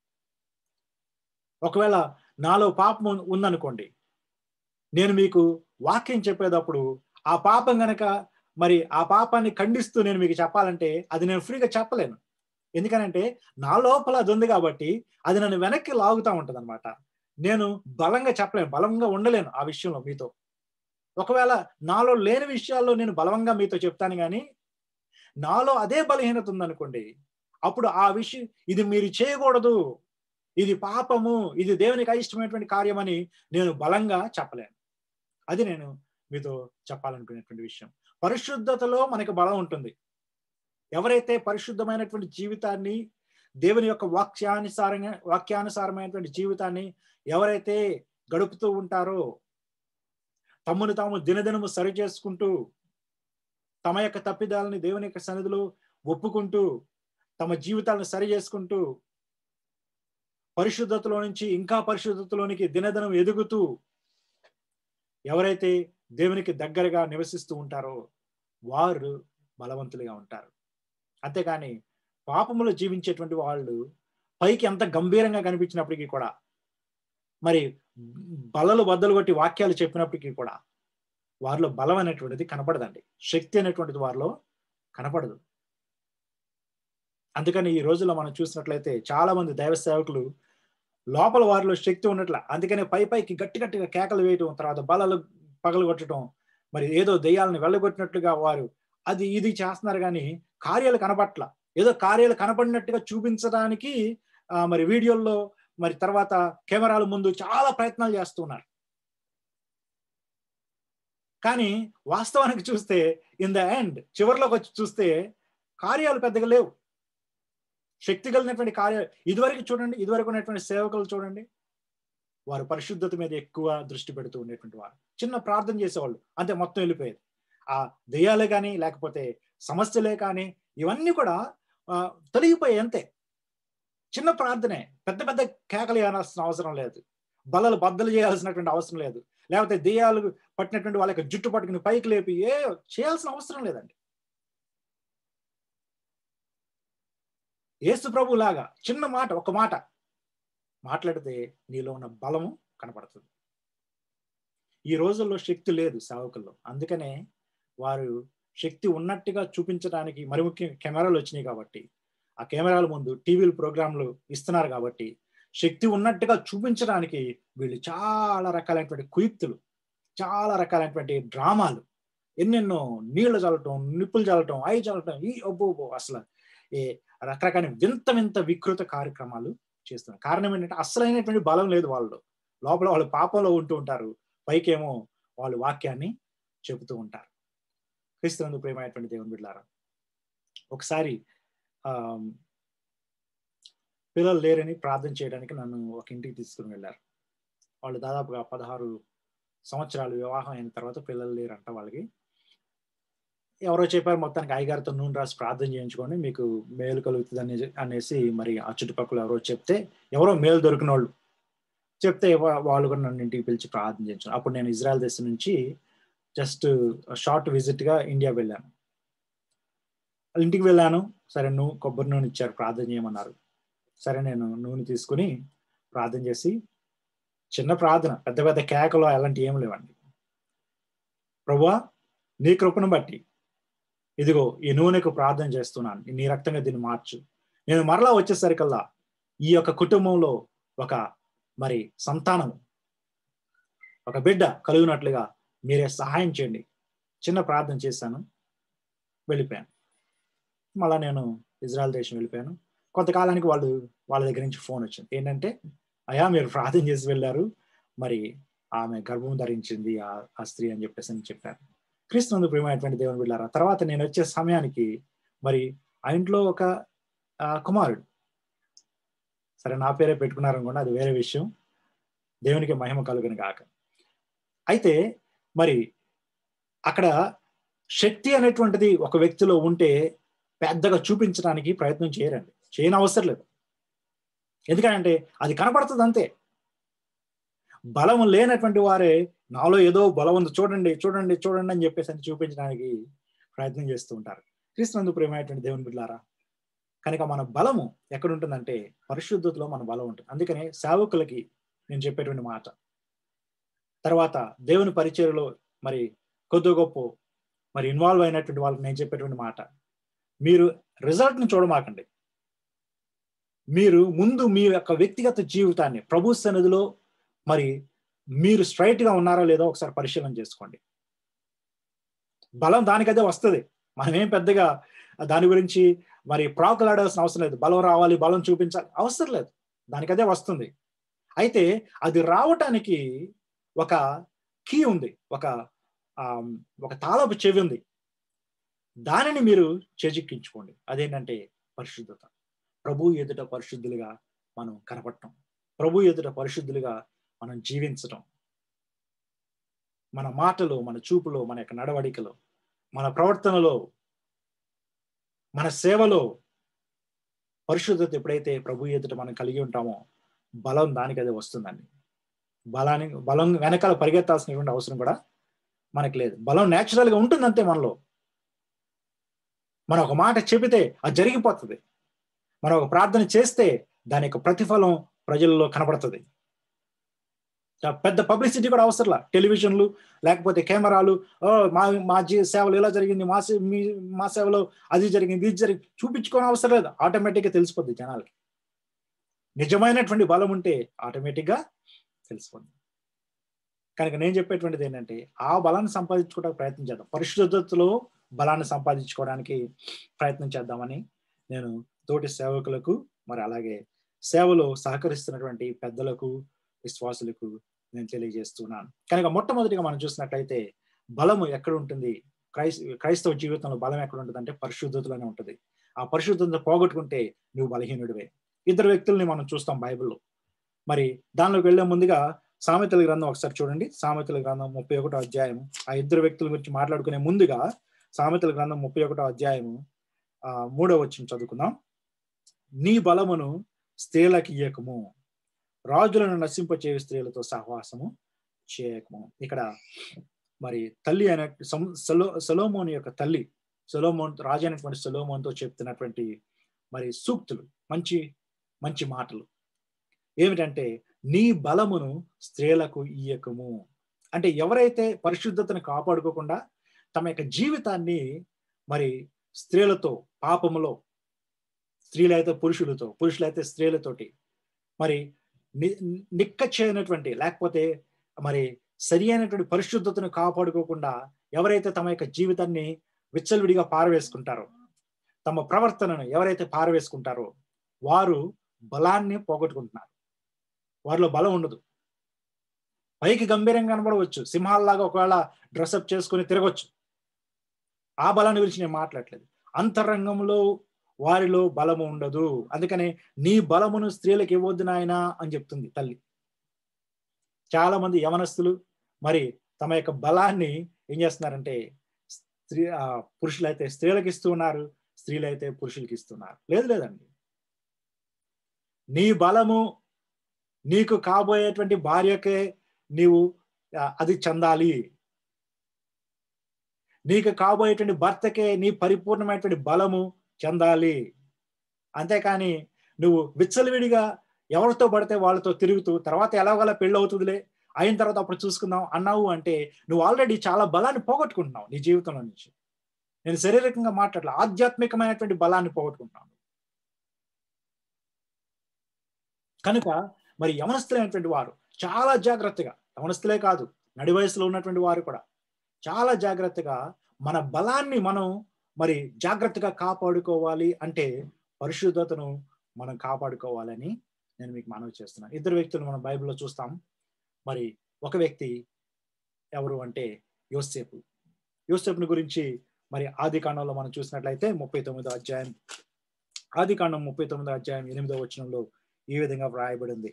ఒకవేళ నాలో పాపం ఉందనుకోండి నేను మీకు వాక్యం చెప్పేటప్పుడు ఆ పాపం గనక మరి ఆ పాపాన్ని ఖండిస్తూ నేను మీకు చెప్పాలంటే అది నేను ఫ్రీగా చెప్పలేను ఎందుకనంటే నా లోపల అది ఉంది కాబట్టి అది నన్ను వెనక్కి లాగుతూ ఉంటుంది అనమాట నేను బలంగా చెప్పలేను బలంగా ఉండలేను ఆ విషయంలో మీతో ఒకవేళ నాలో లేని విషయాల్లో నేను బలంగా మీతో చెప్తాను కానీ నాలో అదే బలహీనత ఉందనుకోండి అప్పుడు ఆ విషయం ఇది మీరు చేయకూడదు ఇది పాపము ఇది దేవునికి అయిష్టమైనటువంటి కార్యమని నేను బలంగా చెప్పలేను అది నేను మీతో చెప్పాలనుకునేటువంటి విషయం పరిశుద్ధతలో మనకి బలం ఉంటుంది ఎవరైతే పరిశుద్ధమైనటువంటి జీవితాన్ని దేవుని యొక్క వాక్యానుసారంగా వాక్యానుసారమైనటువంటి జీవితాన్ని ఎవరైతే గడుపుతూ ఉంటారో తమ్మును తాము దినదినము సరి చేసుకుంటూ తమ యొక్క తప్పిదాలని దేవుని యొక్క సన్నిధిలో ఒప్పుకుంటూ తమ జీవితాలను సరి చేసుకుంటూ పరిశుద్ధతలో నుంచి ఇంకా పరిశుద్ధతలోనికి దినదినం ఎదుగుతూ ఎవరైతే దేవునికి దగ్గరగా నివసిస్తూ ఉంటారో వారు బలవంతులుగా ఉంటారు అంతేకాని పాపములో జీవించేటువంటి వాళ్ళు పైకి ఎంత గంభీరంగా కనిపించినప్పటికీ కూడా మరి బలలు బద్దలు కొట్టి వాక్యాలు చెప్పినప్పటికీ కూడా వారిలో బలం అనేటువంటిది కనపడదండి శక్తి అనేటువంటిది వారిలో కనపడదు అందుకని ఈ రోజుల్లో మనం చూసినట్లయితే చాలా మంది దైవ సేవకులు లోపల వారిలో శక్తి ఉన్నట్ల అందుకనే పై పైకి గట్టి గట్టిగా కేకలు వేయటం తర్వాత బలలు పగలగొట్టడం మరి ఏదో దెయ్యాలను వెళ్ళగొట్టినట్లుగా వారు అది ఇది చేస్తున్నారు కానీ కార్యాలు కనపట్ల ఏదో కార్యాలు కనపడినట్టుగా చూపించడానికి మరి వీడియోల్లో మరి తర్వాత కెమెరాల ముందు చాలా ప్రయత్నాలు చేస్తున్నారు కానీ వాస్తవానికి చూస్తే ఇన్ ద ఎండ్ చివరిలోకి వచ్చి చూస్తే కార్యాలు పెద్దగా లేవు శక్తి కలిగినటువంటి కార్యాలు ఇదివరకు చూడండి ఇదివరకు ఉన్నటువంటి సేవకులు చూడండి వారు పరిశుద్ధత మీద ఎక్కువ దృష్టి పెడుతూ ఉండేటువంటి వారు చిన్న ప్రార్థన చేసేవాళ్ళు అంతే మొత్తం వెళ్ళిపోయేది ఆ దెయ్యాలే కానీ లేకపోతే సమస్యలే కానీ ఇవన్నీ కూడా తొలగిపోయాయి అంతే చిన్న ప్రార్థనే పెద్ద పెద్ద కేకలు వేయాల్సిన అవసరం లేదు బల్లలు బద్దలు చేయాల్సినటువంటి అవసరం లేదు లేకపోతే దెయ్యాలు పట్టినటువంటి వాళ్ళకి జుట్టు పట్టుకుని పైకి లేపి ఏ చేయాల్సిన అవసరం లేదండి ఏసు ప్రభు లాగా చిన్న మాట ఒక మాట మాట్లాడితే నీలో ఉన్న బలము కనపడుతుంది ఈ రోజుల్లో శక్తి లేదు సేవకుల్లో అందుకనే వారు శక్తి ఉన్నట్టుగా చూపించడానికి మరి ముఖ్యం కెమెరాలు వచ్చినాయి కాబట్టి ఆ కెమెరాల ముందు టీవీలు ప్రోగ్రాంలు ఇస్తున్నారు కాబట్టి శక్తి ఉన్నట్టుగా చూపించడానికి వీళ్ళు చాలా రకాలైనటువంటి కుయుక్తులు చాలా రకాలైనటువంటి డ్రామాలు ఎన్నెన్నో నీళ్లు చల్లటం నిప్పులు చల్లటం ఐ చల్లటం ఈ ఒబ్బో అసలు ఏ రకరకాల వింత వింత వికృత కార్యక్రమాలు చేస్తున్నారు కారణం ఏంటంటే అసలైనటువంటి బలం లేదు వాళ్ళు లోపల వాళ్ళు పాపంలో ఉంటూ ఉంటారు పైకేమో వాళ్ళు వాక్యాన్ని చెబుతూ ఉంటారు క్రీస్తునందు ప్రేమైనటువంటి దేవుని బిడ్డారా ఒకసారి ఆ పిల్లలు లేరని ప్రార్థన చేయడానికి నన్ను ఒక ఇంటికి తీసుకుని వెళ్ళారు వాళ్ళు దాదాపుగా పదహారు సంవత్సరాలు వివాహం అయిన తర్వాత పిల్లలు లేరంట వాళ్ళకి ఎవరో చెప్పారు మొత్తానికి అయ్యగారితో నూనె రాసి ప్రార్థన చేయించుకోండి మీకు మేలు కలుగుతుంది అనే అనేసి మరి ఆ చుట్టుపక్కల ఎవరో చెప్తే ఎవరో మేలు దొరికిన వాళ్ళు చెప్తే వాళ్ళు కూడా నన్ను ఇంటికి పిలిచి ప్రార్థన చేయించాను అప్పుడు నేను ఇజ్రాయెల్ దేశం నుంచి జస్ట్ షార్ట్ విజిట్గా ఇండియా వెళ్ళాను ఇంటికి వెళ్ళాను సరే నువ్వు కొబ్బరి నూనె ఇచ్చారు ప్రార్థన చేయమన్నారు సరే నేను నూనె తీసుకుని ప్రార్థన చేసి చిన్న ప్రార్థన పెద్ద పెద్ద కేకలు అలాంటి ఏం లేవండి ప్రభువా నీ కృపను బట్టి ఇదిగో ఈ నూనెకు ప్రార్థన చేస్తున్నాను నీ రక్తంగా దీన్ని మార్చు నేను మరలా వచ్చేసరికల్లా ఈ యొక్క కుటుంబంలో ఒక మరి సంతానం ఒక బిడ్డ కలుగునట్లుగా మీరే సహాయం చేయండి చిన్న ప్రార్థన చేశాను వెళ్ళిపోయాను మళ్ళా నేను ఇజ్రాయల్ దేశం వెళ్ళిపోయాను కొంతకాలానికి వాళ్ళు వాళ్ళ దగ్గర నుంచి ఫోన్ వచ్చింది ఏంటంటే అయా మీరు ప్రార్థన చేసి వెళ్ళారు మరి ఆమె గర్భం ధరించింది ఆ స్త్రీ అని చెప్పేసి అని చెప్పారు క్రీస్తునందు ప్రియమైనటువంటి దేవుని బిళ్ళారా తర్వాత నేను వచ్చే సమయానికి మరి ఆ ఇంట్లో ఒక కుమారుడు సరే నా పేరే పెట్టుకున్నారు అనుకోండి అది వేరే విషయం దేవునికి మహిమ కలుగుని కాక అయితే మరి అక్కడ శక్తి అనేటువంటిది ఒక వ్యక్తిలో ఉంటే పెద్దగా చూపించడానికి ప్రయత్నం చేయరండి చేయని అవసరం లేదు ఎందుకంటే అది కనపడుతుంది అంతే బలం లేనటువంటి వారే నాలో ఏదో బలం ఉంది చూడండి చూడండి చూడండి అని చెప్పేసి అని చూపించడానికి ప్రయత్నం చేస్తూ ఉంటారు క్రీస్తునందు ప్రేమైనటువంటి దేవుని బిడ్డారా కనుక మన బలము ఎక్కడ ఉంటుందంటే పరిశుద్ధతలో మన బలం ఉంటుంది అందుకనే సేవకులకి నేను చెప్పేటువంటి మాట తర్వాత దేవుని పరిచయలో మరి కొద్ది గొప్ప మరి ఇన్వాల్వ్ అయినటువంటి వాళ్ళకి నేను చెప్పేటువంటి మాట మీరు రిజల్ట్ని చూడమాకండి మీరు ముందు మీ యొక్క వ్యక్తిగత జీవితాన్ని ప్రభు సన్నిధిలో మరి మీరు స్ట్రైట్ గా ఉన్నారా లేదో ఒకసారి పరిశీలన చేసుకోండి బలం దానికదే వస్తుంది మనమేం పెద్దగా దాని గురించి మరి ప్రాకులాడాల్సిన అవసరం లేదు బలం రావాలి బలం చూపించాలి అవసరం లేదు దానికదే వస్తుంది అయితే అది రావటానికి ఒక కీ ఉంది ఒక ఒక తాళపు చెవి ఉంది దానిని మీరు చేజిక్కించుకోండి అదేంటంటే పరిశుద్ధత ప్రభు ఎదుట పరిశుద్ధులుగా మనం కనపడటం ప్రభు ఎదుట పరిశుద్ధులుగా మనం జీవించటం మన మాటలు మన చూపులో మన యొక్క నడవడికలో మన ప్రవర్తనలో మన సేవలో పరిశుద్ధత ఎప్పుడైతే ప్రభు ఎదుట మనం కలిగి ఉంటామో బలం దానికి అదే వస్తుందండి బలానికి బలం వెనకాల పరిగెత్తాల్సినటువంటి అవసరం కూడా మనకి లేదు బలం న్యాచురల్గా ఉంటుంది అంతే మనలో మనం ఒక మాట చెబితే అది జరిగిపోతుంది మనం ఒక ప్రార్థన చేస్తే దాని యొక్క ప్రతిఫలం ప్రజల్లో కనపడుతుంది పెద్ద పబ్లిసిటీ కూడా అవసరంలా టెలివిజన్లు లేకపోతే కెమెరాలు ఓ మా మా జీ సేవలు ఇలా జరిగింది మా సే- మీ మా సేవలో అది జరిగింది ఇది జరిగింది చూపించుకోని అవసరం లేదు ఆటోమేటిక్గా తెలిసిపోద్ది జనాలకి నిజమైనటువంటి బలం ఉంటే ఆటోమేటిక్గా తెలిసిపోద్ది కనుక నేను చెప్పేటువంటిది ఏంటంటే ఆ బలాన్ని సంపాదించుకోవడానికి ప్రయత్నం చేద్దాం పరిశుద్ధతలో బలాన్ని సంపాదించుకోవడానికి ప్రయత్నం చేద్దామని నేను తోటి సేవకులకు మరి అలాగే సేవలో సహకరిస్తున్నటువంటి పెద్దలకు విశ్వాసులకు నేను తెలియజేస్తున్నాను కనుక మొట్టమొదటిగా మనం చూసినట్లయితే బలము ఎక్కడ ఉంటుంది క్రైస్ క్రైస్తవ జీవితంలో బలం ఎక్కడ ఉంటుంది అంటే పరిశుద్ధతలోనే ఉంటుంది ఆ పరిశుద్ధత పోగొట్టుకుంటే నువ్వు బలహీనుడివే ఇద్దరు వ్యక్తుల్ని మనం చూస్తాం బైబిల్లో మరి దానిలోకి వెళ్లే ముందుగా సామెతల గ్రంథం ఒకసారి చూడండి సామెతల గ్రంథం ముప్పై ఒకటో అధ్యాయం ఆ ఇద్దరు వ్యక్తుల గురించి మాట్లాడుకునే ముందుగా సామెతల గ్రంథం ముప్పై ఒకటో అధ్యాయము ఆ మూడో వచ్చిన చదువుకుందాం నీ బలమును స్త్రీలకు ఇయ్యకము రాజులను నశింపచే స్త్రీలతో సహవాసము చేయకము ఇక్కడ మరి తల్లి అయిన సం- సలో సలోమోన్ యొక్క తల్లి సొలోమోన్ రాజు అయినటువంటి సొలోమోన్తో చెప్తున్నటువంటి మరి సూక్తులు మంచి మంచి మాటలు ఏమిటంటే నీ బలమును స్త్రీలకు ఇయ్యకము అంటే ఎవరైతే పరిశుద్ధతను కాపాడుకోకుండా తమ యొక్క జీవితాన్ని మరి స్త్రీలతో పాపములో స్త్రీలైతే పురుషులతో పురుషులైతే స్త్రీలతోటి మరి ని నిక్కచ్చైనటువంటి లేకపోతే మరి సరి అయినటువంటి పరిశుద్ధతను కాపాడుకోకుండా ఎవరైతే తమ యొక్క జీవితాన్ని విచ్చలవిడిగా పారవేసుకుంటారో తమ ప్రవర్తనను ఎవరైతే పారవేసుకుంటారో వారు బలాన్ని పోగొట్టుకుంటున్నారు వారిలో బలం ఉండదు పైకి గంభీరంగా కనబడవచ్చు సింహాల్లాగా ఒకవేళ డ్రెస్అప్ చేసుకుని తిరగచ్చు ఆ బలాన్ని గురించి నేను మాట్లాడలేదు అంతరంగంలో వారిలో బలము ఉండదు అందుకనే నీ బలమును స్త్రీలకు ఇవ్వద్దు నాయన అని చెప్తుంది తల్లి చాలా మంది యవనస్తులు మరి తమ యొక్క బలాన్ని ఏం చేస్తున్నారంటే స్త్రీ ఆ, పురుషులైతే స్త్రీలకు ఇస్తూ ఉన్నారు స్త్రీలైతే పురుషులకి ఇస్తున్నారు లేదు లేదండి నీ బలము నీకు కాబోయేటువంటి భార్యకే నీవు ఆ, అది చెందాలి నీకు కాబోయేటువంటి భర్తకే నీ పరిపూర్ణమైనటువంటి బలము చెందాలి అంతేకాని నువ్వు విచ్చలవిడిగా ఎవరితో పడితే వాళ్ళతో తిరుగుతూ తర్వాత ఎలాగోలా పెళ్ళి అవుతుందిలే అయిన తర్వాత అప్పుడు చూసుకుందాం అన్నావు అంటే నువ్వు ఆల్రెడీ చాలా బలాన్ని పోగొట్టుకుంటున్నావు నీ జీవితంలో నుంచి నేను శారీరకంగా మాట్లాడలే ఆధ్యాత్మికమైనటువంటి బలాన్ని పోగొట్టుకుంటున్నాను కనుక మరి యవనస్తులైనటువంటి వారు చాలా జాగ్రత్తగా యవనస్తులే కాదు నడి వయసులో ఉన్నటువంటి వారు కూడా చాలా జాగ్రత్తగా మన బలాన్ని మనం మరి జాగ్రత్తగా కాపాడుకోవాలి అంటే పరిశుద్ధతను మనం కాపాడుకోవాలని నేను మీకు మనవి చేస్తున్నాను ఇద్దరు వ్యక్తులు మనం బైబిల్లో చూస్తాం మరి ఒక వ్యక్తి ఎవరు అంటే యోసేపు యోసేపుని గురించి మరి ఆది కాండంలో మనం చూసినట్లయితే ముప్పై తొమ్మిదో అధ్యాయం ఆది కాండం ముప్పై తొమ్మిదో అధ్యాయం ఎనిమిదో వచనంలో ఈ విధంగా వ్రాయబడింది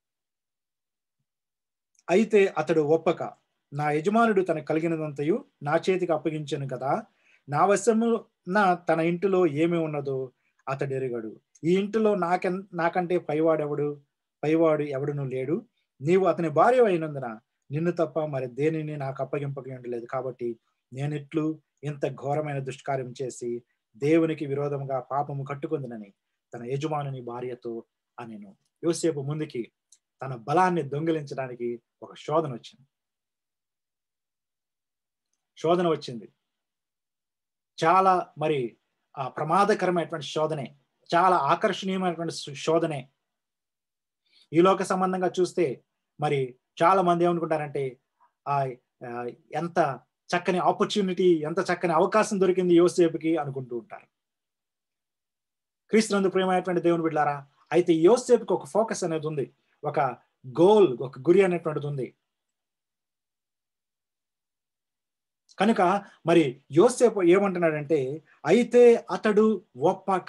అయితే అతడు ఒప్పక నా యజమానుడు తనకు కలిగినదంతయు నా చేతికి అప్పగించను కదా నా వశము నా తన ఇంటిలో ఏమి ఉన్నదో అతడు ఎరుగడు ఈ ఇంటిలో నాకెన్ నాకంటే పైవాడెవడు పైవాడు ఎవడును లేడు నీవు అతని భార్య అయినందున నిన్ను తప్ప మరి దేనిని నాకు అప్పగింపక ఉండలేదు కాబట్టి నేనిట్లు ఇంత ఘోరమైన దుష్కార్యం చేసి దేవునికి విరోధముగా పాపము కట్టుకుందినని తన యజమానుని భార్యతో అనెను యోసేపు ముందుకి తన బలాన్ని దొంగిలించడానికి ఒక శోధన వచ్చింది శోధన వచ్చింది చాలా మరి ఆ ప్రమాదకరమైనటువంటి శోధనే చాలా ఆకర్షణీయమైనటువంటి శో- శోధనే ఈ లోక సంబంధంగా చూస్తే మరి చాలా మంది ఏమనుకుంటారంటే ఆ ఆ, ఎంత చక్కని ఆపర్చునిటీ ఎంత చక్కని అవకాశం దొరికింది యోసేపుకి అనుకుంటూ ఉంటారు క్రీస్తునందు ప్రేమైనటువంటి దేవుని బిడ్డారా అయితే యోసేపుకి ఒక ఫోకస్ అనేది ఉంది ఒక గోల్ ఒక గురి అనేటువంటిది ఉంది కనుక మరి యోసేపు ఏమంటున్నాడంటే అయితే అతడు ఒప్పక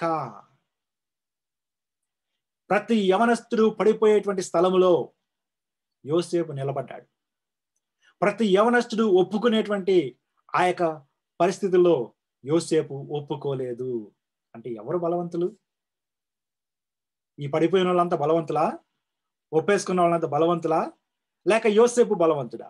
ప్రతి యవనస్తుడు పడిపోయేటువంటి స్థలములో యోసేపు నిలబడ్డాడు ప్రతి యవనస్తుడు ఒప్పుకునేటువంటి ఆ యొక్క పరిస్థితుల్లో యోసేపు ఒప్పుకోలేదు అంటే ఎవరు బలవంతులు ఈ పడిపోయిన వాళ్ళంతా బలవంతులా ఒప్పేసుకున్న వాళ్ళంత బలవంతులా లేక యోసేపు బలవంతుడా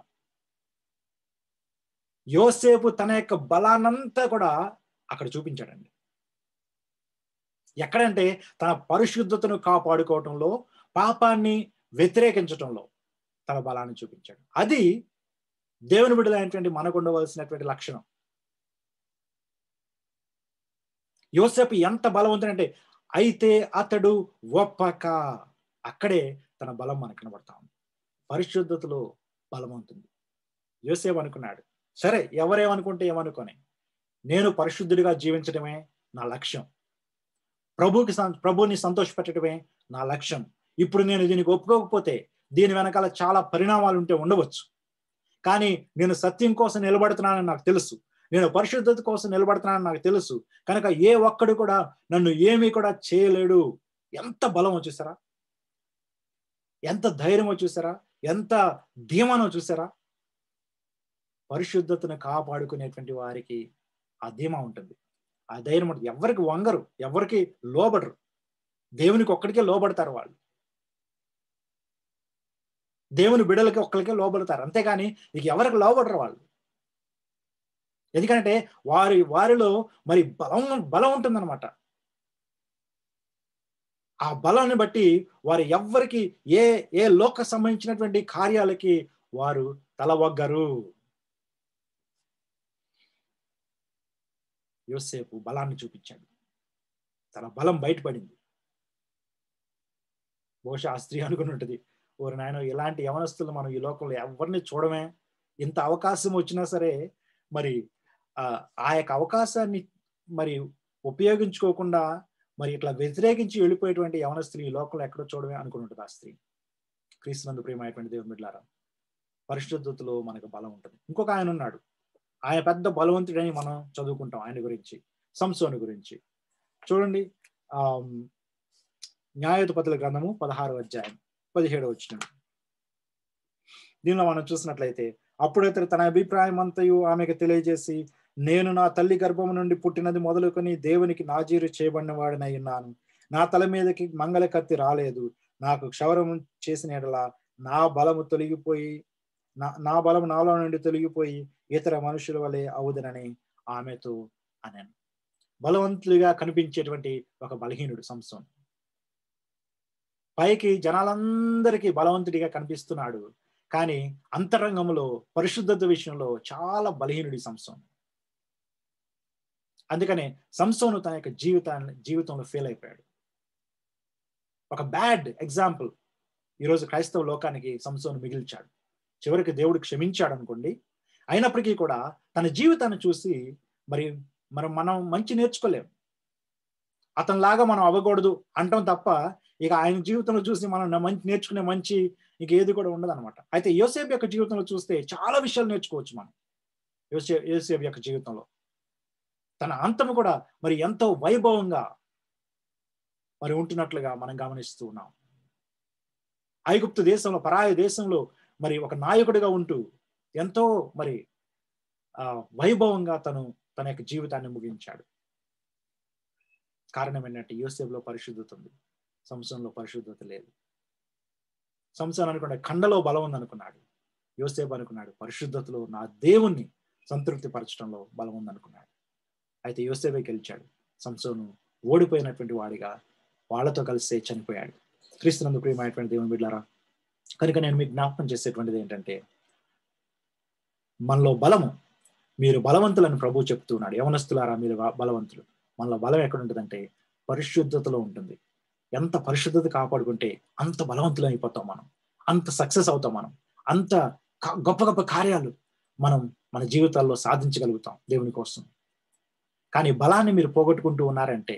యోసేపు తన యొక్క బలాన్నంతా కూడా అక్కడ చూపించాడండి ఎక్కడంటే తన పరిశుద్ధతను కాపాడుకోవటంలో పాపాన్ని వ్యతిరేకించటంలో తన బలాన్ని చూపించాడు అది దేవుని బిడ్డలైనటువంటి మనకు ఉండవలసినటువంటి లక్షణం యోసేపు ఎంత బలవంతుడంటే అయితే అతడు ఒప్పక అక్కడే తన బలం మనకు కనబడతా ఉంది పరిశుద్ధతలో బలం ఉంటుంది యోసేపు అనుకున్నాడు సరే ఎవరేమనుకుంటే ఏమనుకొని నేను పరిశుద్ధుడిగా జీవించడమే నా లక్ష్యం ప్రభుకి ప్రభుని సంతోషపెట్టడమే నా లక్ష్యం ఇప్పుడు నేను దీనికి ఒప్పుకోకపోతే దీని వెనకాల చాలా పరిణామాలు ఉంటే ఉండవచ్చు కానీ నేను సత్యం కోసం నిలబడుతున్నానని నాకు తెలుసు నేను పరిశుద్ధత కోసం నిలబడుతున్నానని నాకు తెలుసు కనుక ఏ ఒక్కడు కూడా నన్ను ఏమీ కూడా చేయలేడు ఎంత బలమో చూసారా ఎంత ధైర్యమో చూసారా ఎంత ధీమానో చూసారా పరిశుద్ధతను కాపాడుకునేటువంటి వారికి ఆ ధీమా ఉంటుంది ఆ ధైర్యం ఉంటుంది ఎవరికి వంగరు ఎవరికి లోబడరు దేవునికి ఒక్కడికే లోబడతారు వాళ్ళు దేవుని బిడలకి ఒక్కరికే లోబడతారు అంతేగాని ఇక ఎవరికి లోబడరు వాళ్ళు ఎందుకంటే వారి వారిలో మరి బలం బలం ఉంటుందన్నమాట ఆ బలాన్ని బట్టి వారు ఎవ్వరికి ఏ ఏ లోక సంబంధించినటువంటి కార్యాలకి వారు తలవగ్గరు యోసేపు బలాన్ని చూపించాడు తన బలం బయటపడింది బహుశా ఆ స్త్రీ అనుకుని ఉంటుంది ఓరి నాయన ఇలాంటి యవనస్తులు మనం ఈ లోకంలో ఎవరిని చూడమే ఇంత అవకాశం వచ్చినా సరే మరి ఆ యొక్క అవకాశాన్ని మరి ఉపయోగించుకోకుండా మరి ఇట్లా వ్యతిరేకించి వెళ్ళిపోయేటువంటి యవనస్తులు ఈ లోకంలో ఎక్కడో చూడమే అనుకుని ఉంటుంది ఆ స్త్రీ క్రీస్తునందు ప్రియమైనటువంటి దేవుని బిడ్డారా పరిశుద్ధతలో మనకు బలం ఉంటుంది ఇంకొక ఆయన ఉన్నాడు ఆయన పెద్ద బలవంతుడని మనం చదువుకుంటాం ఆయన గురించి సంసోని గురించి చూడండి ఆ న్యాయోత్పత్తుల గ్రంథము పదహారు అధ్యాయం పదిహేడు వచ్చిన దీనిలో మనం చూసినట్లయితే అప్పుడు ఇతడు తన అభిప్రాయం అంతయు ఆమెకు తెలియజేసి నేను నా తల్లి గర్భము నుండి పుట్టినది మొదలుకొని దేవునికి నాజీరు చేయబడిన వాడినై ఉన్నాను నా తల మీదకి మంగళ కత్తి రాలేదు నాకు క్షవరం చేసిన ఎడల నా బలము తొలగిపోయి నా నా బలం నాలో నుండి తొలగిపోయి ఇతర మనుషుల వలె అవుదనని ఆమెతో అనాను బలవంతులుగా కనిపించేటువంటి ఒక బలహీనుడు సంస్థం పైకి జనాలందరికీ బలవంతుడిగా కనిపిస్తున్నాడు కానీ అంతరంగంలో పరిశుద్ధత విషయంలో చాలా బలహీనుడి సంస్థం అందుకనే సంస్థను తన యొక్క జీవితాన్ని జీవితంలో ఫెయిల్ అయిపోయాడు ఒక బ్యాడ్ ఎగ్జాంపుల్ ఈరోజు క్రైస్తవ లోకానికి సంస్థను మిగిల్చాడు చివరికి దేవుడు క్షమించాడు అనుకోండి అయినప్పటికీ కూడా తన జీవితాన్ని చూసి మరి మనం మనం మంచి నేర్చుకోలేం అతనిలాగా మనం అవ్వకూడదు అంటాం తప్ప ఇక ఆయన జీవితంలో చూసి మనం మంచి నేర్చుకునే మంచి ఇక ఏది కూడా ఉండదు అనమాట అయితే యోసేపు యొక్క జీవితంలో చూస్తే చాలా విషయాలు నేర్చుకోవచ్చు మనం యోసే యోసేపు యొక్క జీవితంలో తన అంతము కూడా మరి ఎంతో వైభవంగా మరి ఉంటున్నట్లుగా మనం గమనిస్తూ ఉన్నాం ఐగుప్తు దేశంలో పరాయ దేశంలో మరి ఒక నాయకుడిగా ఉంటూ ఎంతో మరి ఆ వైభవంగా తను తన యొక్క జీవితాన్ని ముగించాడు కారణం ఏంటంటే యోసేపులో పరిశుద్ధత ఉంది సంసంలో పరిశుద్ధత లేదు సంసన్ అనుకున్నాడు ఖండలో బలం ఉంది అనుకున్నాడు యోసేపు అనుకున్నాడు పరిశుద్ధతలో నా దేవుణ్ణి సంతృప్తి పరచడంలో బలం ఉంది అనుకున్నాడు అయితే యోసేపే గెలిచాడు సంసోను ఓడిపోయినటువంటి వాడిగా వాళ్ళతో కలిసే చనిపోయాడు క్రీస్తునందు ప్రియమైనటువంటి దేవుని బిడ్డారా కనుక నేను మీకు జ్ఞాపకం చేసేటువంటిది ఏంటంటే మనలో బలము మీరు బలవంతులను ప్రభు చెప్తున్నాడు యవనస్తులారా మీరు బలవంతులు మనలో బలం ఎక్కడ ఉంటుందంటే పరిశుద్ధతలో ఉంటుంది ఎంత పరిశుద్ధత కాపాడుకుంటే అంత బలవంతులు అయిపోతాం మనం అంత సక్సెస్ అవుతాం మనం అంత గొప్ప గొప్ప కార్యాలు మనం మన జీవితాల్లో సాధించగలుగుతాం దేవుని కోసం కానీ బలాన్ని మీరు పోగొట్టుకుంటూ ఉన్నారంటే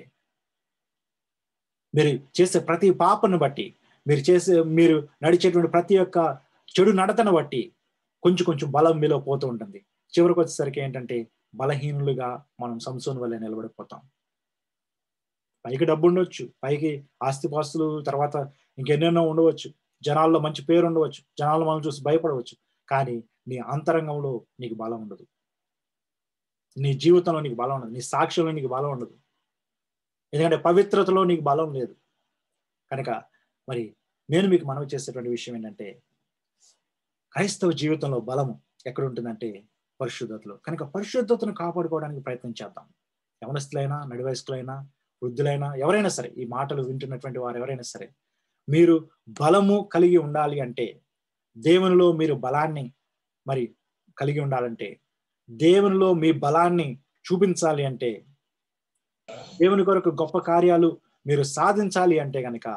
మీరు చేసే ప్రతి పాపను బట్టి మీరు చేసే మీరు నడిచేటువంటి ప్రతి ఒక్క చెడు నడతను బట్టి కొంచెం కొంచెం బలం మీలో పోతూ ఉంటుంది చివరికి వచ్చేసరికి ఏంటంటే బలహీనులుగా మనం సంసోన్ వల్ల నిలబడిపోతాం పైకి డబ్బు ఉండవచ్చు పైకి ఆస్తిపాస్తులు తర్వాత ఇంకెన్నెన్నో ఉండవచ్చు జనాల్లో మంచి పేరు ఉండవచ్చు జనాలు మనం చూసి భయపడవచ్చు కానీ నీ అంతరంగంలో నీకు బలం ఉండదు నీ జీవితంలో నీకు బలం ఉండదు నీ సాక్ష్యంలో నీకు బలం ఉండదు ఎందుకంటే పవిత్రతలో నీకు బలం లేదు కనుక మరి నేను మీకు మనవి చేసేటువంటి విషయం ఏంటంటే క్రైస్తవ జీవితంలో బలము ఎక్కడ ఉంటుందంటే పరిశుద్ధతలో కనుక పరిశుద్ధతను కాపాడుకోవడానికి ప్రయత్నం చేద్దాం యవనస్తులైనా నడివయస్కులైనా వృద్ధులైనా ఎవరైనా సరే ఈ మాటలు వింటున్నటువంటి వారు ఎవరైనా సరే మీరు బలము కలిగి ఉండాలి అంటే దేవునిలో మీరు బలాన్ని మరి కలిగి ఉండాలంటే దేవునిలో మీ బలాన్ని చూపించాలి అంటే దేవుని కొరకు గొప్ప కార్యాలు మీరు సాధించాలి అంటే కనుక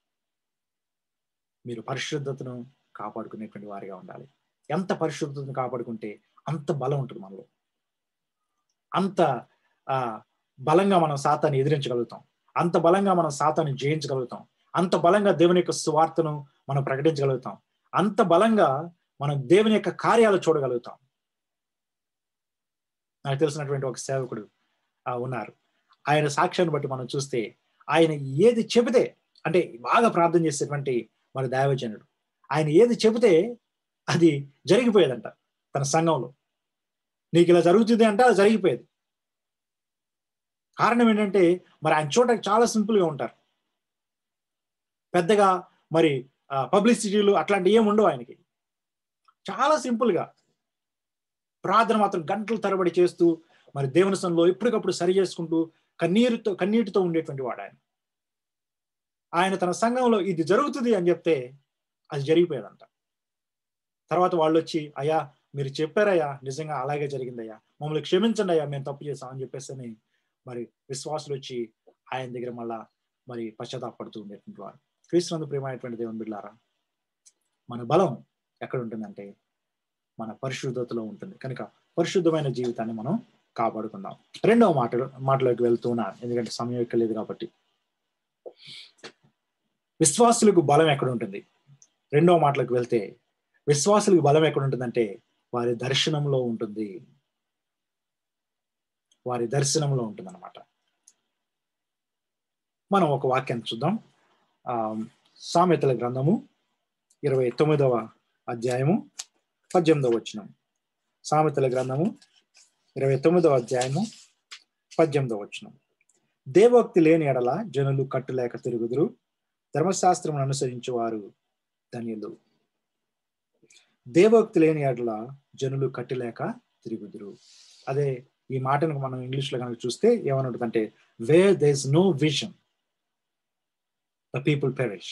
మీరు పరిశుద్ధతను కాపాడుకునేటువంటి వారిగా ఉండాలి ఎంత పరిశుద్ధతను కాపాడుకుంటే అంత బలం ఉంటుంది మనలో అంత ఆ బలంగా మనం సాతాన్ని ఎదిరించగలుగుతాం అంత బలంగా మనం సాతాన్ని జయించగలుగుతాం అంత బలంగా దేవుని యొక్క సువార్తను మనం ప్రకటించగలుగుతాం అంత బలంగా మనం దేవుని యొక్క కార్యాలు చూడగలుగుతాం నాకు తెలిసినటువంటి ఒక సేవకుడు ఉన్నారు ఆయన సాక్ష్యాన్ని బట్టి మనం చూస్తే ఆయన ఏది చెబితే అంటే బాగా ప్రార్థన చేసేటువంటి మరి దైవజనుడు ఆయన ఏది చెబితే అది జరిగిపోయేదంట తన సంఘంలో నీకు ఇలా జరుగుతుంది అంటే అది జరిగిపోయేది కారణం ఏంటంటే మరి ఆయన చూడటానికి చాలా సింపుల్గా ఉంటారు పెద్దగా మరి పబ్లిసిటీలు అట్లాంటి ఏమి ఉండవు ఆయనకి చాలా సింపుల్గా ప్రార్థన మాత్రం గంటలు తరబడి చేస్తూ మరి దేవుని సన్నిలో ఎప్పటికప్పుడు సరి చేసుకుంటూ కన్నీరుతో కన్నీటితో ఉండేటువంటి వాడు ఆయన ఆయన తన సంఘంలో ఇది జరుగుతుంది అని చెప్తే అది జరిగిపోయేదంట తర్వాత వాళ్ళు వచ్చి అయ్యా మీరు చెప్పారయ్యా నిజంగా అలాగే జరిగిందయ్యా మమ్మల్ని క్షమించండి అయ్యా మేము తప్పు చేస్తాం అని చెప్పేసి మరి విశ్వాసులు వచ్చి ఆయన దగ్గర మళ్ళా మరి పశ్చాత్తాపడుతూ ఉండేటువంటి వారు క్రీస్తునందు ప్రేమైనటువంటి దేవుని బిడ్డారా మన బలం ఎక్కడ ఉంటుందంటే మన పరిశుద్ధతలో ఉంటుంది కనుక పరిశుద్ధమైన జీవితాన్ని మనం కాపాడుకుందాం రెండవ మాట మాటలోకి వెళ్తున్నా ఎందుకంటే సమయం ఎక్కలేదు కాబట్టి విశ్వాసులకు బలం ఎక్కడ ఉంటుంది రెండవ మాటలకు వెళ్తే విశ్వాసులకు బలం ఎక్కడ ఉంటుందంటే వారి దర్శనంలో ఉంటుంది వారి దర్శనంలో ఉంటుంది అనమాట మనం ఒక వాక్యాన్ని చూద్దాం ఆ సామెతల గ్రంథము ఇరవై తొమ్మిదవ అధ్యాయము పద్దెనిమిదవ వచ్చినం సామెతల గ్రంథము ఇరవై తొమ్మిదవ అధ్యాయము పద్దెనిమిదవ వచ్చినం దేవోక్తి లేని ఎడల జనులు కట్టులేక తిరుగుదురు ధర్మశాస్త్రం అనుసరించే వారు ధన్యులు దేవోక్తి లేని ఎడల జనులు కట్టులేక తిరుగుదురు అదే ఈ మాటను మనం ఇంగ్లీష్లో కనుక చూస్తే ఏమని ఉంటుందంటే where there is no vision the people perish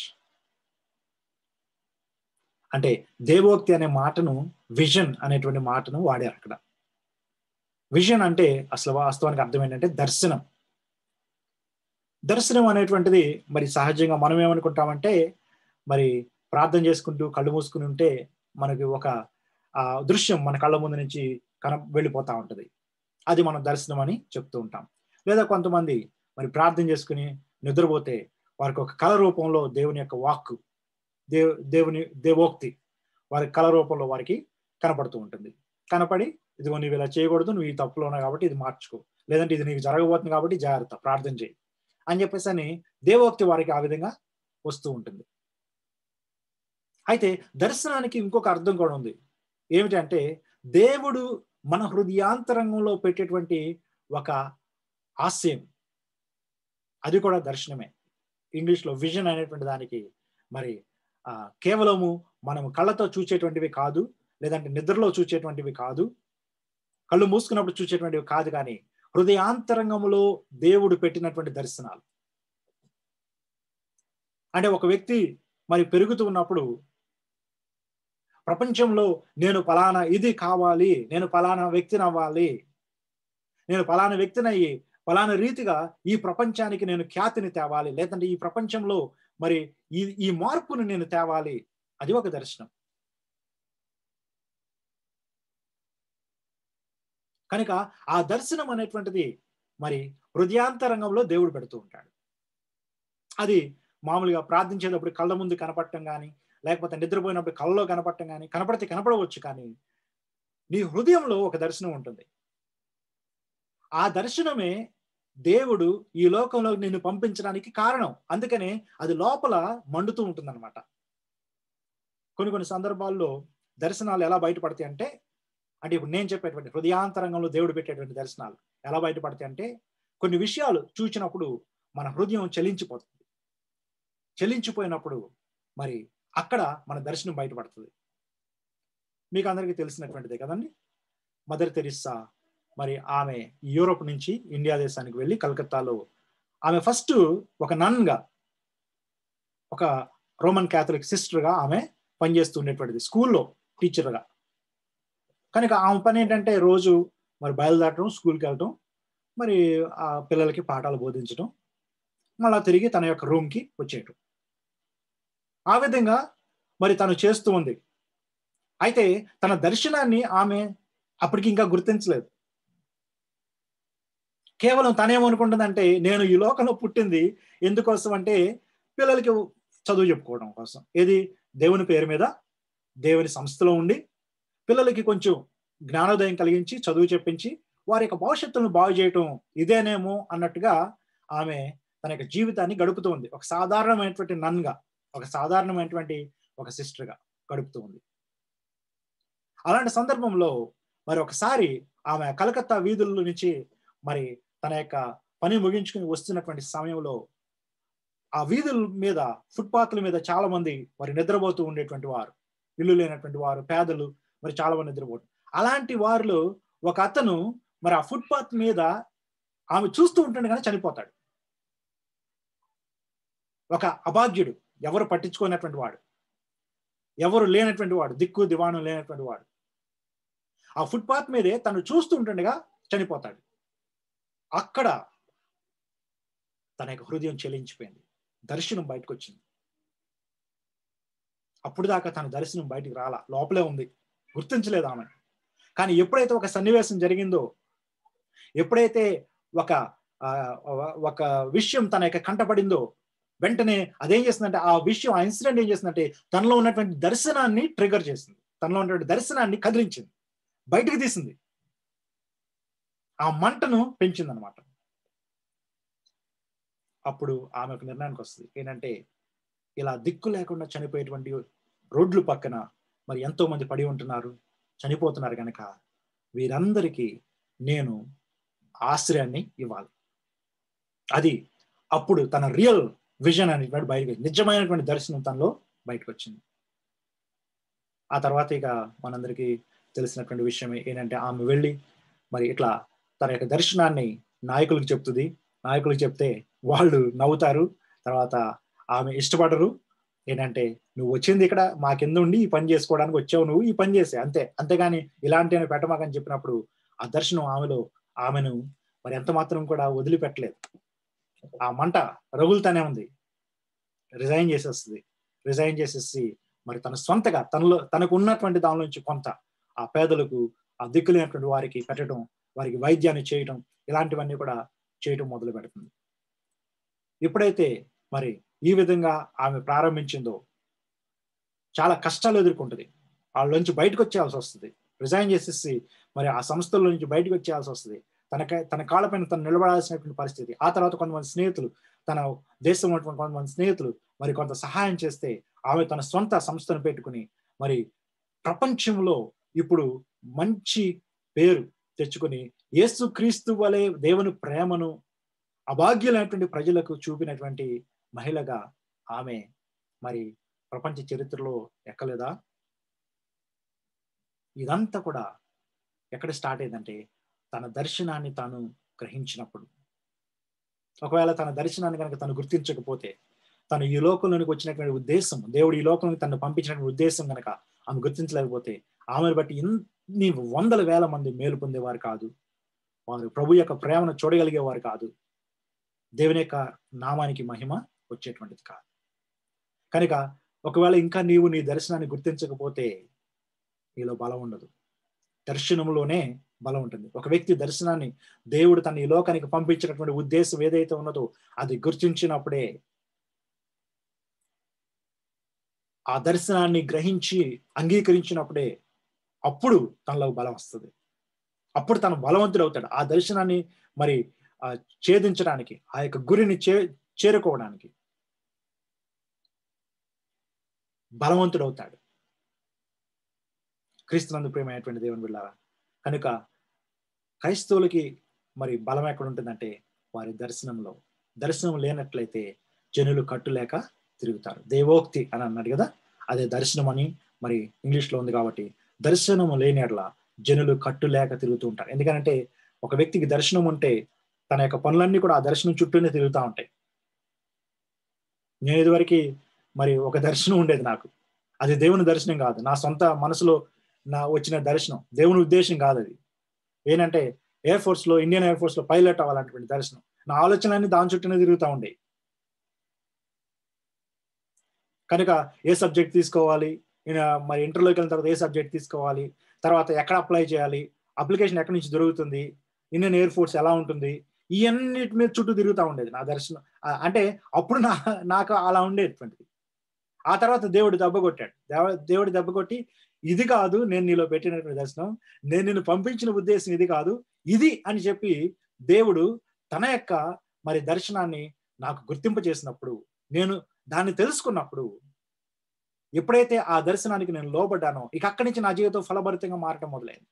అంటే దేవోక్తి అనే మాటను విజన్ అనేటువంటి మాటను వాడారు అక్కడ విజన్ అంటే అసలు వాస్తవానికి అర్థం ఏంటంటే దర్శనం దర్శనం అనేటువంటిది మరి సహజంగా మనం ఏమనుకుంటామంటే మరి ప్రార్థన చేసుకుంటూ కళ్ళు మూసుకుని ఉంటే మనకి ఒక ఆ దృశ్యం మన కళ్ళ ముందు నుంచి కన వెళ్ళిపోతా ఉంటది అది మనం దర్శనం అని చెప్తూ ఉంటాం లేదా కొంతమంది మరి ప్రార్థన చేసుకుని నిద్రపోతే వారికి ఒక కళ రూపంలో దేవుని యొక్క వాక్కు దేవ్ దేవుని దేవోక్తి వారి కళ రూపంలో వారికి కనపడుతూ ఉంటుంది కనపడి ఇదిగో నువ్వు ఇలా చేయకూడదు నువ్వు ఈ తప్పులో ఉన్నావు కాబట్టి ఇది మార్చుకో లేదంటే ఇది నీకు జరగబోతుంది కాబట్టి జాగ్రత్త ప్రార్థన చేయి అని చెప్పేసి అని దేవోక్తి వారికి ఆ విధంగా వస్తూ ఉంటుంది అయితే దర్శనానికి ఇంకొక అర్థం కూడా ఉంది ఏమిటంటే దేవుడు మన హృదయాంతరంగంలో పెట్టేటువంటి ఒక ఆశయం అది కూడా దర్శనమే ఇంగ్లీష్లో విజన్ అనేటువంటి దానికి మరి కేవలము మనం కళ్ళతో చూచేటువంటివి కాదు లేదంటే నిద్రలో చూచేటువంటివి కాదు కళ్ళు మూసుకున్నప్పుడు చూచేటువంటివి కాదు కానీ హృదయాంతరంగంలో దేవుడు పెట్టినటువంటి దర్శనాలు అంటే ఒక వ్యక్తి మరి పెరుగుతూ ఉన్నప్పుడు ప్రపంచంలో నేను ఫలానా ఇది కావాలి నేను ఫలానా వ్యక్తిని అవ్వాలి నేను ఫలానా వ్యక్తిని అయ్యి ఫలానా రీతిగా ఈ ప్రపంచానికి నేను ఖ్యాతిని తేవాలి లేదంటే ఈ ప్రపంచంలో మరి ఈ ఈ మార్పును నేను తేవాలి అది ఒక దర్శనం కనుక ఆ దర్శనం అనేటువంటిది మరి హృదయాంతరంగంలో దేవుడు పెడుతూ ఉంటాడు అది మామూలుగా ప్రార్థించేటప్పుడు కళ్ళ ముందు కనపడటం కానీ లేకపోతే నిద్రపోయినప్పుడు కళ్ళలో కనపడటం కానీ కనపడితే కనపడవచ్చు కానీ నీ హృదయంలో ఒక దర్శనం ఉంటుంది ఆ దర్శనమే దేవుడు ఈ లోకంలో నిన్ను పంపించడానికి కారణం అందుకనే అది లోపల మండుతూ ఉంటుంది అనమాట కొన్ని కొన్ని సందర్భాల్లో దర్శనాలు ఎలా బయటపడతాయి అంటే అంటే ఇప్పుడు నేను చెప్పేటువంటి హృదయాంతరంగంలో దేవుడు పెట్టేటువంటి దర్శనాలు ఎలా బయటపడతాయి అంటే కొన్ని విషయాలు చూచినప్పుడు మన హృదయం చలించిపోతుంది చలించిపోయినప్పుడు మరి అక్కడ మన దర్శనం బయటపడుతుంది మీకు అందరికీ తెలిసినటువంటిదే కదండి మదర్ తెరిస్సా మరి ఆమె యూరోప్ నుంచి ఇండియా దేశానికి వెళ్ళి కలకత్తాలో ఆమె ఫస్ట్ ఒక నన్గా ఒక రోమన్ క్యాథలిక్ సిస్టర్గా ఆమె పనిచేస్తూ ఉండేటువంటిది స్కూల్లో టీచర్గా కనుక ఆమె పని ఏంటంటే రోజు మరి బయలుదేరటం స్కూల్కి వెళ్ళటం మరి ఆ పిల్లలకి పాఠాలు బోధించడం మళ్ళా తిరిగి తన యొక్క రూమ్కి వచ్చేయటం ఆ విధంగా మరి తను చేస్తూ ఉంది అయితే తన దర్శనాన్ని ఆమె అప్పటికి ఇంకా గుర్తించలేదు కేవలం తనేమనుకుంటుందంటే నేను ఈ లోకంలో పుట్టింది ఎందుకోసం అంటే పిల్లలకి చదువు చెప్పుకోవడం కోసం ఏది దేవుని పేరు మీద దేవుని సంస్థలో ఉండి పిల్లలకి కొంచెం జ్ఞానోదయం కలిగించి చదువు చెప్పించి వారి యొక్క భవిష్యత్తును బాగు చేయటం ఇదేనేమో అన్నట్టుగా ఆమె తన యొక్క జీవితాన్ని గడుపుతూ ఉంది ఒక సాధారణమైనటువంటి నన్గా ఒక సాధారణమైనటువంటి ఒక సిస్టర్గా గడుపుతూ ఉంది అలాంటి సందర్భంలో మరి ఒకసారి ఆమె కలకత్తా వీధుల నుంచి మరి తన యొక్క పని ముగించుకుని వస్తున్నటువంటి సమయంలో ఆ వీధుల మీద ఫుట్పాత్ల మీద చాలా మంది మరి నిద్రపోతూ ఉండేటువంటి వారు ఇల్లు లేనటువంటి వారు పేదలు మరి చాలా మంది నిద్రపోతారు అలాంటి వారిలో ఒక అతను మరి ఆ ఫుట్పాత్ మీద ఆమె చూస్తూ ఉంటుండగానే చనిపోతాడు ఒక అభాగ్యుడు ఎవరు పట్టించుకున్నటువంటి వాడు ఎవరు లేనటువంటి వాడు దిక్కు దివాణం లేనటువంటి వాడు ఆ ఫుట్పాత్ మీదే తను చూస్తూ ఉంటుండగా చనిపోతాడు అక్కడ తన యొక్క హృదయం చెలించిపోయింది దర్శనం బయటకు వచ్చింది అప్పుడు దాకా తన దర్శనం బయటికి రాలా లోపలే ఉంది గుర్తించలేదు ఆమె కానీ ఎప్పుడైతే ఒక సన్నివేశం జరిగిందో ఎప్పుడైతే ఒక ఒక విషయం తన యొక్క కంటపడిందో వెంటనే అదేం చేస్తుందంటే ఆ విషయం ఆ ఇన్సిడెంట్ ఏం చేస్తుందంటే తనలో ఉన్నటువంటి దర్శనాన్ని ట్రిగర్ చేసింది తనలో ఉన్నటువంటి దర్శనాన్ని కదిలించింది బయటకు తీసింది ఆ మంటను పెంచింది అనమాట అప్పుడు ఆమె ఒక నిర్ణయానికి వస్తుంది ఏంటంటే ఇలా దిక్కు లేకుండా చనిపోయేటువంటి రోడ్లు పక్కన మరి ఎంతో మంది పడి ఉంటున్నారు చనిపోతున్నారు కనుక వీరందరికీ నేను ఆశ్రయాన్ని ఇవ్వాలి అది అప్పుడు తన రియల్ విజన్ అనేటువంటి బయటకు నిజమైనటువంటి దర్శనం తనలో బయటకు వచ్చింది ఆ తర్వాత ఇక మనందరికీ తెలిసినటువంటి విషయం ఏంటంటే ఆమె వెళ్ళి మరి ఇట్లా తన యొక్క దర్శనాన్ని నాయకులకు చెప్తుంది నాయకులకు చెప్తే వాళ్ళు నవ్వుతారు తర్వాత ఆమె ఇష్టపడరు ఏంటంటే నువ్వు వచ్చింది ఇక్కడ మా కింద ఉండి ఈ పని చేసుకోవడానికి వచ్చావు నువ్వు ఈ పని చేసే అంతే అంతేగాని ఇలాంటి పెట్టమాకని చెప్పినప్పుడు ఆ దర్శనం ఆమెలో ఆమెను మరి ఎంత మాత్రం కూడా వదిలిపెట్టలేదు ఆ మంట రగులుతానే ఉంది రిజైన్ చేసేస్తుంది రిజైన్ చేసేసి మరి తన సొంతగా తనలో తనకు ఉన్నటువంటి దాని నుంచి కొంత ఆ పేదలకు ఆ దిక్కులేనటువంటి వారికి పెట్టడం వారికి వైద్యాన్ని చేయటం ఇలాంటివన్నీ కూడా చేయటం మొదలు పెడుతుంది ఎప్పుడైతే మరి ఈ విధంగా ఆమె ప్రారంభించిందో చాలా కష్టాలు ఎదుర్కొంటుంది వాళ్ళ నుంచి బయటకు వచ్చేయాల్సి వస్తుంది రిజైన్ చేసేసి మరి ఆ సంస్థల నుంచి బయటకు వచ్చేయాల్సి వస్తుంది తనక తన కాళ్ళపైన తను నిలబడాల్సినటువంటి పరిస్థితి ఆ తర్వాత కొంతమంది స్నేహితులు తన దేశం ఉన్నటువంటి కొంతమంది స్నేహితులు మరి కొంత సహాయం చేస్తే ఆమె తన సొంత సంస్థను పెట్టుకుని మరి ప్రపంచంలో ఇప్పుడు మంచి పేరు తెచ్చుకొని యేసు క్రీస్తు వలె దేవుని ప్రేమను అభాగ్యులైనటువంటి ప్రజలకు చూపినటువంటి మహిళగా ఆమె మరి ప్రపంచ చరిత్రలో ఎక్కలేదా ఇదంతా కూడా ఎక్కడ స్టార్ట్ అయిందంటే తన దర్శనాన్ని తాను గ్రహించినప్పుడు ఒకవేళ తన దర్శనాన్ని కనుక తను గుర్తించకపోతే తను ఈ లోకంలోనికి వచ్చినటువంటి ఉద్దేశం దేవుడు ఈ లోకంలోకి తను పంపించినటువంటి ఉద్దేశం కనుక ఆమె గుర్తించలేకపోతే ఆమెను బట్టి ఇన్ని వందల వేల మంది మేలు పొందేవారు కాదు వారు ప్రభు యొక్క ప్రేమను చూడగలిగేవారు కాదు దేవుని యొక్క నామానికి మహిమ వచ్చేటువంటిది కాదు కనుక ఒకవేళ ఇంకా నీవు నీ దర్శనాన్ని గుర్తించకపోతే నీలో బలం ఉండదు దర్శనంలోనే బలం ఉంటుంది ఒక వ్యక్తి దర్శనాన్ని దేవుడు తన ఈ లోకానికి పంపించినటువంటి ఉద్దేశం ఏదైతే ఉన్నదో అది గుర్తించినప్పుడే ఆ దర్శనాన్ని గ్రహించి అంగీకరించినప్పుడే అప్పుడు తనలో బలం వస్తుంది అప్పుడు తను బలవంతుడు అవుతాడు ఆ దర్శనాన్ని మరి ఛేదించడానికి ఆ యొక్క గురిని చే చేరుకోవడానికి బలవంతుడు అవుతాడు క్రీస్తునందు ప్రేమైనటువంటి దేవుని బిళ్ళారా కనుక క్రైస్తవులకి మరి బలం ఎక్కడ ఉంటుందంటే వారి దర్శనంలో దర్శనం లేనట్లయితే జనులు కట్టులేక తిరుగుతారు దేవోక్తి అని అన్నాడు కదా అదే దర్శనం అని మరి ఇంగ్లీష్ లో ఉంది కాబట్టి దర్శనము లేని ఎడల జనులు కట్టు లేక తిరుగుతూ ఉంటారు ఎందుకంటే ఒక వ్యక్తికి దర్శనం ఉంటే తన యొక్క పనులన్నీ కూడా ఆ దర్శనం చుట్టూనే తిరుగుతూ ఉంటాయి నేను ఇదివరకు మరి ఒక దర్శనం ఉండేది నాకు అది దేవుని దర్శనం కాదు నా సొంత మనసులో నా వచ్చిన దర్శనం దేవుని ఉద్దేశం కాదు అది ఏంటంటే ఎయిర్ ఫోర్స్ లో ఇండియన్ ఎయిర్ ఫోర్స్ లో పైలట్ అవ్వాలన్నటువంటి దర్శనం నా ఆలోచనలన్నీ దాని చుట్టూనే తిరుగుతూ ఉండేవి కనుక ఏ సబ్జెక్ట్ తీసుకోవాలి మరి ఇంటర్లోకి వెళ్ళిన తర్వాత ఏ సబ్జెక్ట్ తీసుకోవాలి తర్వాత ఎక్కడ అప్లై చేయాలి అప్లికేషన్ ఎక్కడి నుంచి దొరుకుతుంది ఇండియన్ ఎయిర్ ఫోర్స్ ఎలా ఉంటుంది ఇవన్నిటి మీద చుట్టూ తిరుగుతూ ఉండేది నా దర్శనం అంటే అప్పుడు నా నాకు అలా ఉండేటువంటిది ఆ తర్వాత దేవుడు దెబ్బ కొట్టాడు దేవుడు దెబ్బ కొట్టి ఇది కాదు నేను నీలో పెట్టినటువంటి దర్శనం నేను నిన్ను పంపించిన ఉద్దేశం ఇది కాదు ఇది అని చెప్పి దేవుడు తన యొక్క మరి దర్శనాన్ని నాకు గుర్తింపు చేసినప్పుడు నేను దాన్ని తెలుసుకున్నప్పుడు ఎప్పుడైతే ఆ దర్శనానికి నేను లోబడ్డానో ఇక అక్కడి నుంచి నా జీవితం ఫలభరితంగా మారటం మొదలైంది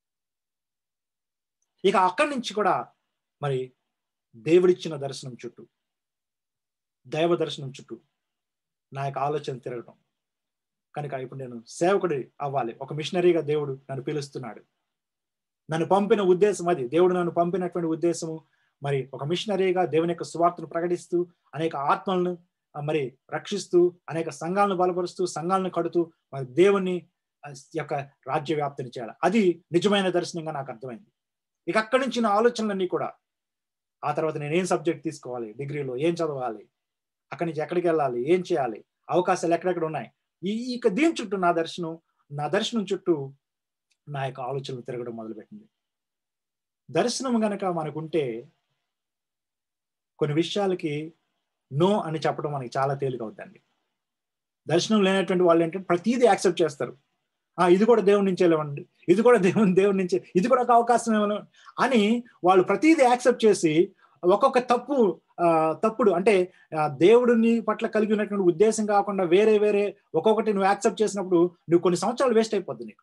ఇక అక్కడి నుంచి కూడా మరి దేవుడిచ్చిన దర్శనం చుట్టూ దైవ దర్శనం చుట్టూ నా యొక్క ఆలోచన తిరగటం కనుక ఇప్పుడు నేను సేవకుడి అవ్వాలి ఒక మిషనరీగా దేవుడు నన్ను పిలుస్తున్నాడు నన్ను పంపిన ఉద్దేశం అది దేవుడు నన్ను పంపినటువంటి ఉద్దేశము మరి ఒక మిషనరీగా దేవుని యొక్క సువార్తను ప్రకటిస్తూ అనేక ఆత్మలను మరి రక్షిస్తూ అనేక సంఘాలను బలపరుస్తూ సంఘాలను కడుతూ మరి దేవుని యొక్క రాజ్య వ్యాప్తిని చేయాలి అది నిజమైన దర్శనంగా నాకు అర్థమైంది ఇక అక్కడి నుంచి నా ఆలోచనలన్నీ కూడా ఆ తర్వాత నేను ఏం సబ్జెక్ట్ తీసుకోవాలి డిగ్రీలో ఏం చదవాలి అక్కడి నుంచి ఎక్కడికి వెళ్ళాలి ఏం చేయాలి అవకాశాలు ఎక్కడెక్కడ ఉన్నాయి ఈ ఇక దీని చుట్టూ నా దర్శనం నా దర్శనం చుట్టూ నా యొక్క ఆలోచనలు తిరగడం మొదలుపెట్టింది దర్శనం గనక మనకుంటే కొన్ని విషయాలకి నో అని చెప్పడం మనకి చాలా తేలిక అవుతుందండి దర్శనం లేనటువంటి వాళ్ళు ఏంటంటే ప్రతిదీ యాక్సెప్ట్ చేస్తారు ఆ ఇది కూడా దేవుడి నుంచే లేవండి ఇది కూడా దేవుని దేవుడి నుంచే ఇది కూడా ఒక అవకాశం ఏమన్నా అని వాళ్ళు ప్రతిదీ యాక్సెప్ట్ చేసి ఒక్కొక్క తప్పు తప్పుడు అంటే దేవుడిని పట్ల కలిగి ఉన్నటువంటి ఉద్దేశం కాకుండా వేరే వేరే ఒక్కొక్కటి నువ్వు యాక్సెప్ట్ చేసినప్పుడు నువ్వు కొన్ని సంవత్సరాలు వేస్ట్ అయిపోద్ది నీకు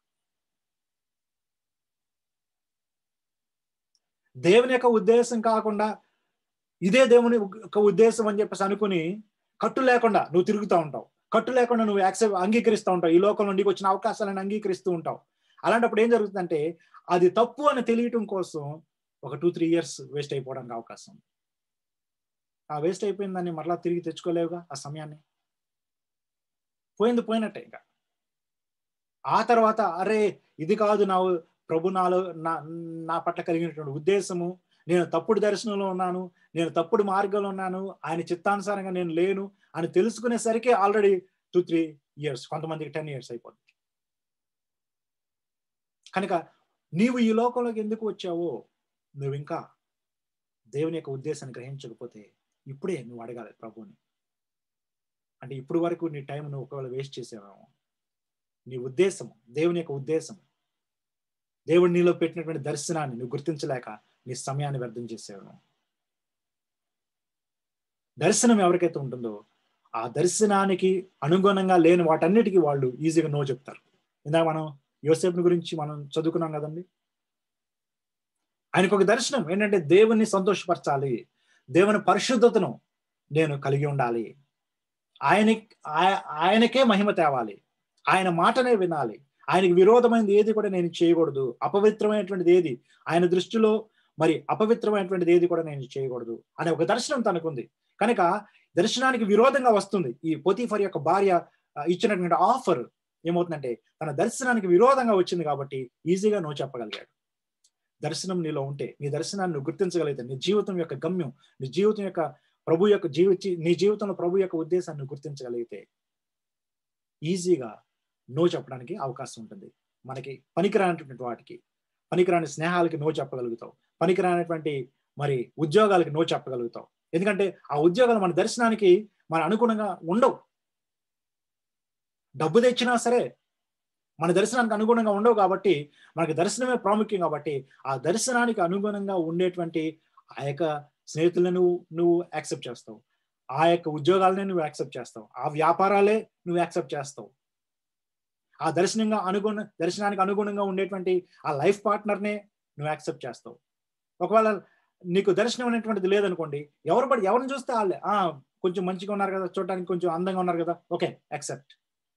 దేవుని యొక్క ఉద్దేశం కాకుండా ఇదే దేవుని యొక్క ఉద్దేశం అని చెప్పేసి అనుకుని కట్టు లేకుండా నువ్వు తిరుగుతూ ఉంటావు కట్టు లేకుండా నువ్వు యాక్సెప్ట్ అంగీకరిస్తూ ఉంటావు ఈ లోకంలో నీకు వచ్చిన అవకాశాలను అంగీకరిస్తూ ఉంటావు అలాంటప్పుడు ఏం జరుగుతుందంటే అది తప్పు అని తెలియటం కోసం ఒక టూ త్రీ ఇయర్స్ వేస్ట్ అయిపోవడానికి అవకాశం ఆ వేస్ట్ అయిపోయిన దాన్ని మరలా తిరిగి తెచ్చుకోలేవుగా ఆ సమయాన్ని పోయింది పోయినట్టే ఇంకా ఆ తర్వాత అరే ఇది కాదు నా ప్రభు నాలో నా నా పట్ల కలిగినటువంటి ఉద్దేశము నేను తప్పుడు దర్శనంలో ఉన్నాను నేను తప్పుడు మార్గంలో ఉన్నాను ఆయన చిత్తానుసారంగా నేను లేను అని తెలుసుకునేసరికి ఆల్రెడీ టూ త్రీ ఇయర్స్ కొంతమందికి టెన్ ఇయర్స్ అయిపోతుంది కనుక నీవు ఈ లోకంలోకి ఎందుకు వచ్చావో నువ్వు ఇంకా దేవుని యొక్క ఉద్దేశాన్ని గ్రహించకపోతే ఇప్పుడే నువ్వు అడగాలి ప్రభుని అంటే ఇప్పుడు వరకు నీ టైం నువ్వు ఒకవేళ వేస్ట్ చేసావేమో నీ ఉద్దేశం దేవుని యొక్క ఉద్దేశం దేవుడు నీలో పెట్టినటువంటి దర్శనాన్ని నువ్వు గుర్తించలేక నీ సమయాన్ని వ్యర్థం చేసేవాను దర్శనం ఎవరికైతే ఉంటుందో ఆ దర్శనానికి అనుగుణంగా లేని వాటన్నిటికీ వాళ్ళు ఈజీగా నో చెప్తారు ఇందాక మనం యోసేపుని గురించి మనం చదువుకున్నాం కదండి ఆయనకు ఒక దర్శనం ఏంటంటే దేవుని సంతోషపరచాలి దేవుని పరిశుద్ధతను నేను కలిగి ఉండాలి ఆయన ఆయనకే మహిమ తేవాలి ఆయన మాటనే వినాలి ఆయనకి విరోధమైనది ఏది కూడా నేను చేయకూడదు అపవిత్రమైనటువంటిది ఏది ఆయన దృష్టిలో మరి అపవిత్రమైనటువంటిది ఏది కూడా నేను చేయకూడదు అనే ఒక దర్శనం తనకుంది కనుక దర్శనానికి విరోధంగా వస్తుంది ఈ పొతిఫర్ యొక్క భార్య ఇచ్చినటువంటి ఆఫర్ ఏమవుతుందంటే తన దర్శనానికి విరోధంగా వచ్చింది కాబట్టి ఈజీగా నో చెప్పగలిగాడు దర్శనం నీలో ఉంటే నీ దర్శనాన్ని నువ్వు గుర్తించగలిగితే నీ జీవితం యొక్క గమ్యం నీ జీవితం యొక్క ప్రభు యొక్క జీవి నీ జీవితంలో ప్రభు యొక్క ఉద్దేశాన్ని గుర్తించగలిగితే ఈజీగా నో చెప్పడానికి అవకాశం ఉంటుంది మనకి పనికిరానటువంటి వాటికి పనికిరాని స్నేహాలకి నో చెప్పగలుగుతావు పనికిరానటువంటి మరి ఉద్యోగాలకి నో చెప్పగలుగుతావు ఎందుకంటే ఆ ఉద్యోగాలు మన దర్శనానికి మన అనుగుణంగా ఉండవు డబ్బు తెచ్చినా సరే మన దర్శనానికి అనుగుణంగా ఉండవు కాబట్టి మనకి దర్శనమే ప్రాముఖ్యం కాబట్టి ఆ దర్శనానికి అనుగుణంగా ఉండేటువంటి ఆ యొక్క స్నేహితులను నువ్వు నువ్వు యాక్సెప్ట్ చేస్తావు ఆ యొక్క ఉద్యోగాలనే నువ్వు యాక్సెప్ట్ చేస్తావు ఆ వ్యాపారాలే నువ్వు యాక్సెప్ట్ చేస్తావు ఆ దర్శనంగా అనుగుణ దర్శనానికి అనుగుణంగా ఉండేటువంటి ఆ లైఫ్ పార్ట్నర్నే నువ్వు యాక్సెప్ట్ చేస్తావు ఒకవేళ నీకు దర్శనం అనేటువంటిది లేదనుకోండి ఎవరు పడి ఎవరిని చూస్తే వాళ్ళే ఆ కొంచెం మంచిగా ఉన్నారు కదా చూడడానికి కొంచెం అందంగా ఉన్నారు కదా ఓకే యాక్సెప్ట్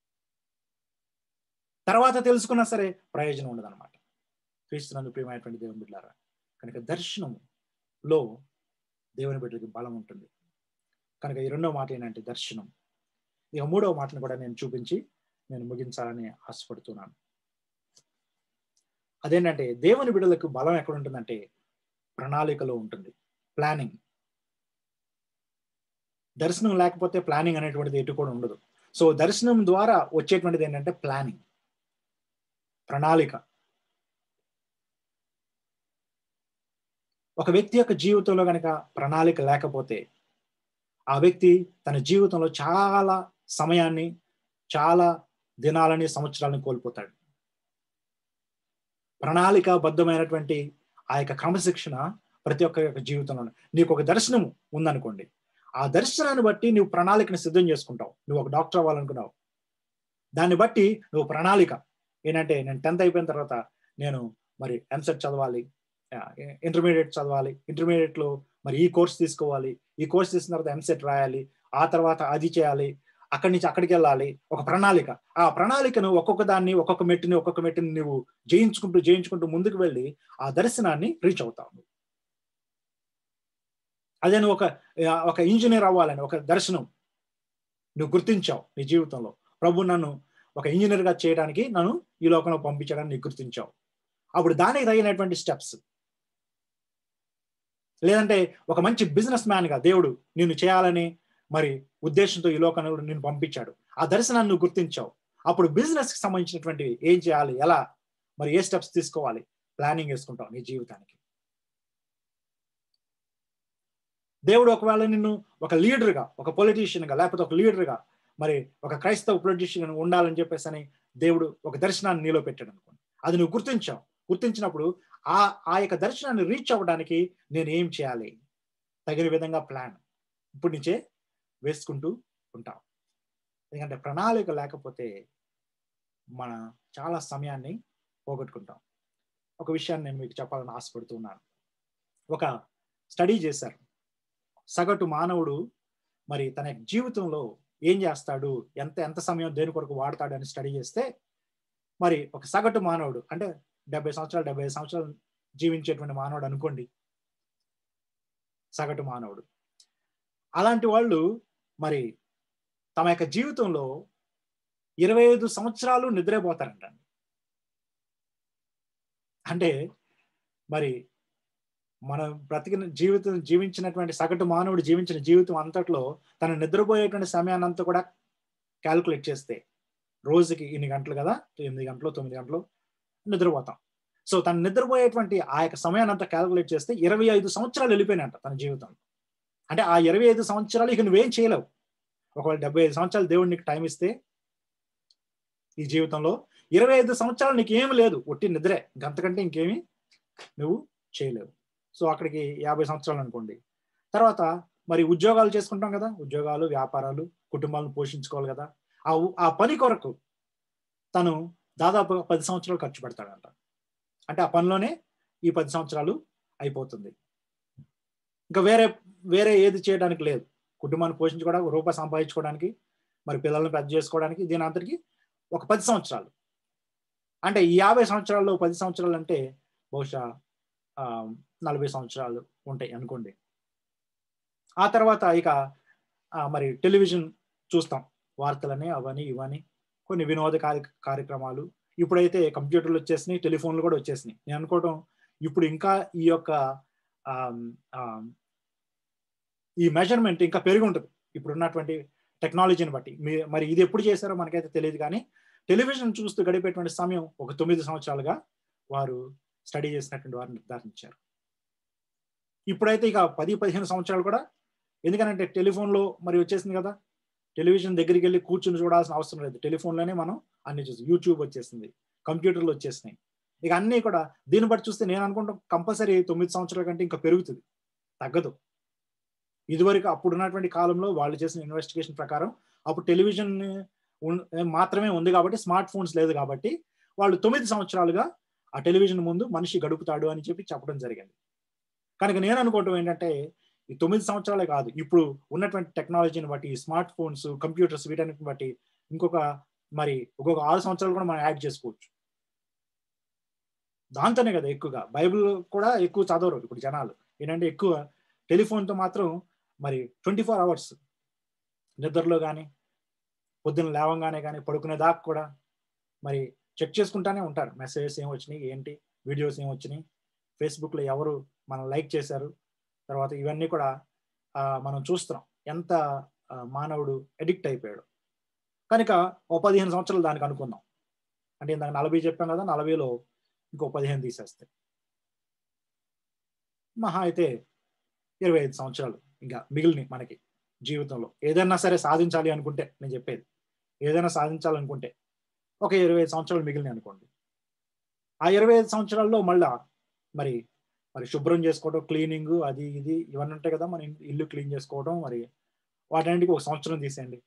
తర్వాత తెలుసుకున్నా సరే ప్రయోజనం ఉండదు అనమాట క్రీస్తునందు ప్రియమైనటువంటి దేవుని బిడ్డారా కనుక దర్శనంలో దేవుని బిడ్డలకి బలం ఉంటుంది కనుక ఈ రెండవ మాట ఏంటంటే దర్శనం ఇక మూడవ మాటను కూడా నేను చూపించి నేను ముగించాలని ఆశపడుతున్నాను అదేంటంటే దేవుని బిడ్డలకు బలం ఎక్కడ ఉంటుందంటే ప్రణాళికలో ఉంటుంది ప్లానింగ్ దర్శనం లేకపోతే ప్లానింగ్ అనేటువంటిది ఎటు కూడా ఉండదు సో దర్శనం ద్వారా వచ్చేటువంటిది ఏంటంటే ప్లానింగ్ ప్రణాళిక ఒక వ్యక్తి యొక్క జీవితంలో కనుక ప్రణాళిక లేకపోతే ఆ వ్యక్తి తన జీవితంలో చాలా సమయాన్ని చాలా దినాలని సంవత్సరాలని కోల్పోతాడు ప్రణాళికాబద్ధమైనటువంటి ఆ యొక్క క్రమశిక్షణ ప్రతి ఒక్క యొక్క జీవితంలో నీకు ఒక దర్శనం ఉందనుకోండి ఆ దర్శనాన్ని బట్టి నువ్వు ప్రణాళికను సిద్ధం చేసుకుంటావు నువ్వు ఒక డాక్టర్ అవ్వాలనుకున్నావు దాన్ని బట్టి నువ్వు ప్రణాళిక ఏంటంటే నేను టెన్త్ అయిపోయిన తర్వాత నేను మరి ఎంసెట్ చదవాలి ఇంటర్మీడియట్ చదవాలి ఇంటర్మీడియట్ లో మరి ఈ కోర్స్ తీసుకోవాలి ఈ కోర్స్ తీసిన తర్వాత ఎంసెట్ రాయాలి ఆ తర్వాత అది చేయాలి అక్కడి నుంచి అక్కడికి వెళ్ళాలి ఒక ప్రణాళిక ఆ ప్రణాళికను ఒక్కొక్క దాన్ని ఒక్కొక్క మెట్టుని ఒక్కొక్క మెట్టుని నువ్వు జయించుకుంటూ జయించుకుంటూ ముందుకు వెళ్ళి ఆ దర్శనాన్ని రీచ్ అవుతావు అదే నువ్వు ఒక ఒక ఇంజనీర్ అవ్వాలని ఒక దర్శనం నువ్వు గుర్తించావు నీ జీవితంలో ప్రభు నన్ను ఒక ఇంజనీర్గా చేయడానికి నన్ను ఈ లోకంలో పంపించడానికి నీకు గుర్తించావు అప్పుడు దానికి తగినటువంటి స్టెప్స్ లేదంటే ఒక మంచి బిజినెస్ మ్యాన్గా దేవుడు నిన్ను చేయాలని మరి ఉద్దేశంతో ఈ లోకంలో నేను పంపించాడు ఆ దర్శనాన్ని నువ్వు గుర్తించావు అప్పుడు బిజినెస్ కి సంబంధించినటువంటి ఏం చేయాలి ఎలా మరి ఏ స్టెప్స్ తీసుకోవాలి ప్లానింగ్ వేసుకుంటావు నీ జీవితానికి దేవుడు ఒకవేళ నిన్ను ఒక లీడర్గా ఒక పొలిటీషియన్గా లేకపోతే ఒక లీడర్గా మరి ఒక క్రైస్తవ పొలిటీషియన్ ఉండాలని చెప్పేసి అని దేవుడు ఒక దర్శనాన్ని నీలో పెట్టాడు అనుకోండి అది నువ్వు గుర్తించావు గుర్తించినప్పుడు ఆ ఆ యొక్క దర్శనాన్ని రీచ్ అవ్వడానికి నేను ఏం చేయాలి తగిన విధంగా ప్లాన్ ఇప్పటి నుంచే వేసుకుంటూ ఉంటాం ఎందుకంటే ప్రణాళిక లేకపోతే మన చాలా సమయాన్ని పోగొట్టుకుంటాం ఒక విషయాన్ని నేను మీకు చెప్పాలని ఆశపడుతున్నాను ఒక స్టడీ చేశారు సగటు మానవుడు మరి తన జీవితంలో ఏం చేస్తాడు ఎంత ఎంత సమయం దేని కొరకు వాడతాడు అని స్టడీ చేస్తే మరి ఒక సగటు మానవుడు అంటే డెబ్బై సంవత్సరాలు డెబ్బై సంవత్సరాలు జీవించేటువంటి మానవుడు అనుకోండి సగటు మానవుడు అలాంటి వాళ్ళు మరి తమ యొక్క జీవితంలో ఇరవై ఐదు సంవత్సరాలు నిద్రపోతారంట అంటే మరి మన బ్రతికిన జీవితం జీవించినటువంటి సగటు మానవుడు జీవించిన జీవితం అంతట్లో తను నిద్రపోయేటువంటి సమయాన్ని అంతా కూడా క్యాల్కులేట్ చేస్తే రోజుకి ఇన్ని గంటలు కదా ఎనిమిది గంటలు తొమ్మిది గంటలు నిద్రపోతాం సో తను నిద్రపోయేటువంటి ఆ యొక్క సమయాన్ని అంతా క్యాల్కులేట్ చేస్తే ఇరవై ఐదు సంవత్సరాలు వెళ్ళిపోయినాయంట తన జీవితంలో అంటే ఆ ఇరవై ఐదు సంవత్సరాలు ఇక నువ్వేం చేయలేవు ఒకవేళ డెబ్బై ఐదు సంవత్సరాలు దేవుడు నీకు టైం ఇస్తే ఈ జీవితంలో ఇరవై ఐదు సంవత్సరాలు నీకు ఏమి లేదు ఒట్టి నిద్రే గంతకంటే ఇంకేమి నువ్వు చేయలేవు సో అక్కడికి యాభై సంవత్సరాలు అనుకోండి తర్వాత మరి ఉద్యోగాలు చేసుకుంటాం కదా ఉద్యోగాలు వ్యాపారాలు కుటుంబాలను పోషించుకోవాలి కదా ఆ ఆ పని కొరకు తను దాదాపు పది సంవత్సరాలు ఖర్చు పెడతాడంట అంటే ఆ పనిలోనే ఈ పది సంవత్సరాలు అయిపోతుంది ఇంకా వేరే వేరే ఏది చేయడానికి లేదు కుటుంబాన్ని పోషించుకోవడానికి రూపాయి సంపాదించుకోవడానికి మరి పిల్లల్ని పెద్ద చేసుకోవడానికి దీని అంతటికి ఒక పది సంవత్సరాలు అంటే ఈ యాభై సంవత్సరాల్లో పది సంవత్సరాలు అంటే బహుశా నలభై సంవత్సరాలు ఉంటాయి అనుకోండి ఆ తర్వాత ఇక మరి టెలివిజన్ చూస్తాం వార్తలని అవని ఇవని కొన్ని వినోద కార్య కార్యక్రమాలు ఇప్పుడైతే కంప్యూటర్లు వచ్చేసినాయి టెలిఫోన్లు కూడా వచ్చేసినాయి నేను అనుకోవటం ఇప్పుడు ఇంకా ఈ యొక్క ఈ మెజర్మెంట్ ఇంకా పెరిగి ఉంటుంది ఇప్పుడు ఉన్నటువంటి టెక్నాలజీని బట్టి మరి ఇది ఎప్పుడు చేశారో మనకైతే తెలియదు కానీ టెలివిజన్ చూస్తూ గడిపేటువంటి సమయం ఒక తొమ్మిది సంవత్సరాలుగా వారు స్టడీ చేసినటువంటి వారు నిర్ధారించారు ఇప్పుడైతే ఇక పది పదిహేను సంవత్సరాలు కూడా ఎందుకనంటే టెలిఫోన్లో మరి వచ్చేసింది కదా టెలివిజన్ దగ్గరికి వెళ్ళి కూర్చుని చూడాల్సిన అవసరం లేదు టెలిఫోన్లోనే మనం అన్ని చూస్తాం యూట్యూబ్ వచ్చేసింది కంప్యూటర్లు వచ్చేసినాయి ఇక అన్నీ కూడా దీన్ని బట్టి చూస్తే నేను అనుకుంటాం కంపల్సరీ తొమ్మిది సంవత్సరాల కంటే ఇంకా పెరుగుతుంది తగ్గదు ఇదివరకు అప్పుడు ఉన్నటువంటి కాలంలో వాళ్ళు చేసిన ఇన్వెస్టిగేషన్ ప్రకారం అప్పుడు టెలివిజన్ మాత్రమే ఉంది కాబట్టి స్మార్ట్ ఫోన్స్ లేదు కాబట్టి వాళ్ళు తొమ్మిది సంవత్సరాలుగా ఆ టెలివిజన్ ముందు మనిషి గడుపుతాడు అని చెప్పి చెప్పడం జరిగింది కనుక నేను అనుకోవటం ఏంటంటే ఈ తొమ్మిది సంవత్సరాలే కాదు ఇప్పుడు ఉన్నటువంటి టెక్నాలజీని బట్టి స్మార్ట్ ఫోన్స్ కంప్యూటర్స్ వీటన్నిటిని బట్టి ఇంకొక మరి ఒక్కొక్క ఆరు సంవత్సరాలు కూడా మనం యాడ్ చేసుకోవచ్చు దాంతోనే కదా ఎక్కువగా బైబిల్ కూడా ఎక్కువ చదవరు ఇప్పుడు జనాలు ఏంటంటే ఎక్కువ టెలిఫోన్తో మాత్రం మరి ట్వంటీ ఫోర్ అవర్స్ నిద్రలో కానీ పొద్దున్న లేవంగానే కానీ పడుకునే దాకా కూడా మరి చెక్ చేసుకుంటానే ఉంటారు మెసేజెస్ ఏం వచ్చినాయి ఏంటి వీడియోస్ ఏం వచ్చినాయి ఫేస్బుక్లో ఎవరు మనం లైక్ చేశారు తర్వాత ఇవన్నీ కూడా మనం చూస్తున్నాం ఎంత మానవుడు ఎడిక్ట్ అయిపోయాడు కనుక ఓ పదిహేను సంవత్సరాలు దానికి అనుకుందాం అంటే ఇందాక నలభై చెప్పాం కదా నలభైలో ఇంకో పదిహేను తీసేస్తాయి మహా అయితే ఇరవై ఐదు సంవత్సరాలు ఇంకా మిగిలిన మనకి జీవితంలో ఏదైనా సరే సాధించాలి అనుకుంటే నేను చెప్పేది ఏదైనా సాధించాలనుకుంటే ఒక ఇరవై ఐదు సంవత్సరాలు మిగిలినాయి అనుకోండి ఆ ఇరవై ఐదు సంవత్సరాల్లో మళ్ళా మరి మరి శుభ్రం చేసుకోవడం క్లీనింగ్ అది ఇది ఇవన్నీ ఉంటాయి కదా మన ఇల్లు క్లీన్ చేసుకోవడం మరి వాటన్నిటికి ఒక సంవత్సరం తీసేయండి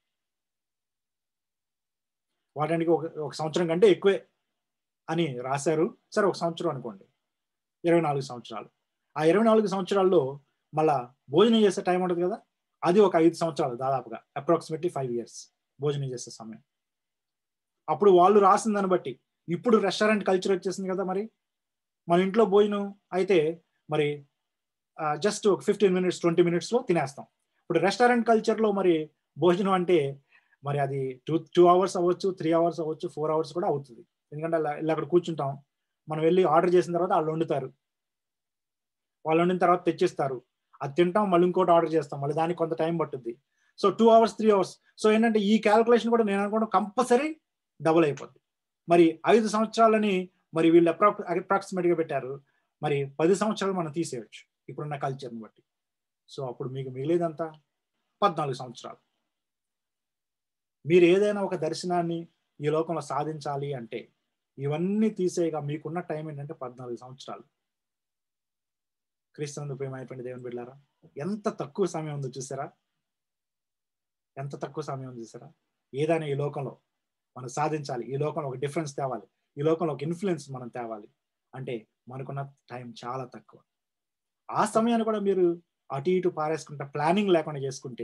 వాటన్నిటికి ఒక ఒక సంవత్సరం కంటే ఎక్కువే అని రాశారు సరే ఒక సంవత్సరం అనుకోండి ఇరవై నాలుగు సంవత్సరాలు ఆ ఇరవై నాలుగు సంవత్సరాల్లో మళ్ళా భోజనం చేసే టైం ఉంటుంది కదా అది ఒక ఐదు సంవత్సరాలు దాదాపుగా అప్రాక్సిమేట్లీ ఫైవ్ ఇయర్స్ భోజనం చేసే సమయం అప్పుడు వాళ్ళు రాసిన దాన్ని బట్టి ఇప్పుడు రెస్టారెంట్ కల్చర్ వచ్చేసింది కదా మరి మన ఇంట్లో భోజనం అయితే మరి జస్ట్ ఒక ఫిఫ్టీన్ మినిట్స్ ట్వంటీ మినిట్స్లో తినేస్తాం ఇప్పుడు రెస్టారెంట్ కల్చర్లో మరి భోజనం అంటే మరి అది టూ టూ అవర్స్ అవ్వచ్చు త్రీ అవర్స్ అవ్వచ్చు ఫోర్ అవర్స్ కూడా అవుతుంది ఎందుకంటే ఇలా అక్కడ కూర్చుంటాం మనం వెళ్ళి ఆర్డర్ చేసిన తర్వాత వాళ్ళు వండుతారు వాళ్ళు వండిన తర్వాత తెచ్చిస్తారు అది తింటాం మళ్ళీ ఇంకోటి ఆర్డర్ చేస్తాం మళ్ళీ దానికి కొంత టైం పట్టుద్ది so two hours three hours so ఏంటంటే ఈ క్యాల్కులేషన్ కూడా నేను అనుకోవడం కంపల్సరీ డబుల్ అయిపోద్ది మరి ఐదు సంవత్సరాలని మరి వీళ్ళు అప్రాక్సిమేట్గా పెట్టారు మరి పది సంవత్సరాలు మనం తీసేయచ్చు ఇప్పుడున్న కల్చర్ని బట్టి సో అప్పుడు మీకు మిగిలేదంతా పద్నాలుగు సంవత్సరాలు మీరు ఏదైనా ఒక దర్శనాన్ని ఈ లోకంలో సాధించాలి అంటే ఇవన్నీ తీసేయగా మీకున్న టైం ఏంటంటే పద్నాలుగు సంవత్సరాలు క్రీస్తునందు ప్రేమైనటువంటి దేవుని బిడ్డారా ఎంత తక్కువ సమయం ఉందో చూసారా ఎంత తక్కువ సమయం ఉంది చూసారా ఏదైనా ఈ లోకంలో మనం సాధించాలి ఈ లోకంలో ఒక డిఫరెన్స్ తేవాలి ఈ లోకంలో ఒక ఇన్ఫ్లుయెన్స్ మనం తేవాలి అంటే మనకున్న టైం చాలా తక్కువ ఆ సమయాన్ని కూడా మీరు అటు ఇటు పారేసుకుంటా ప్లానింగ్ లేకుండా చేసుకుంటే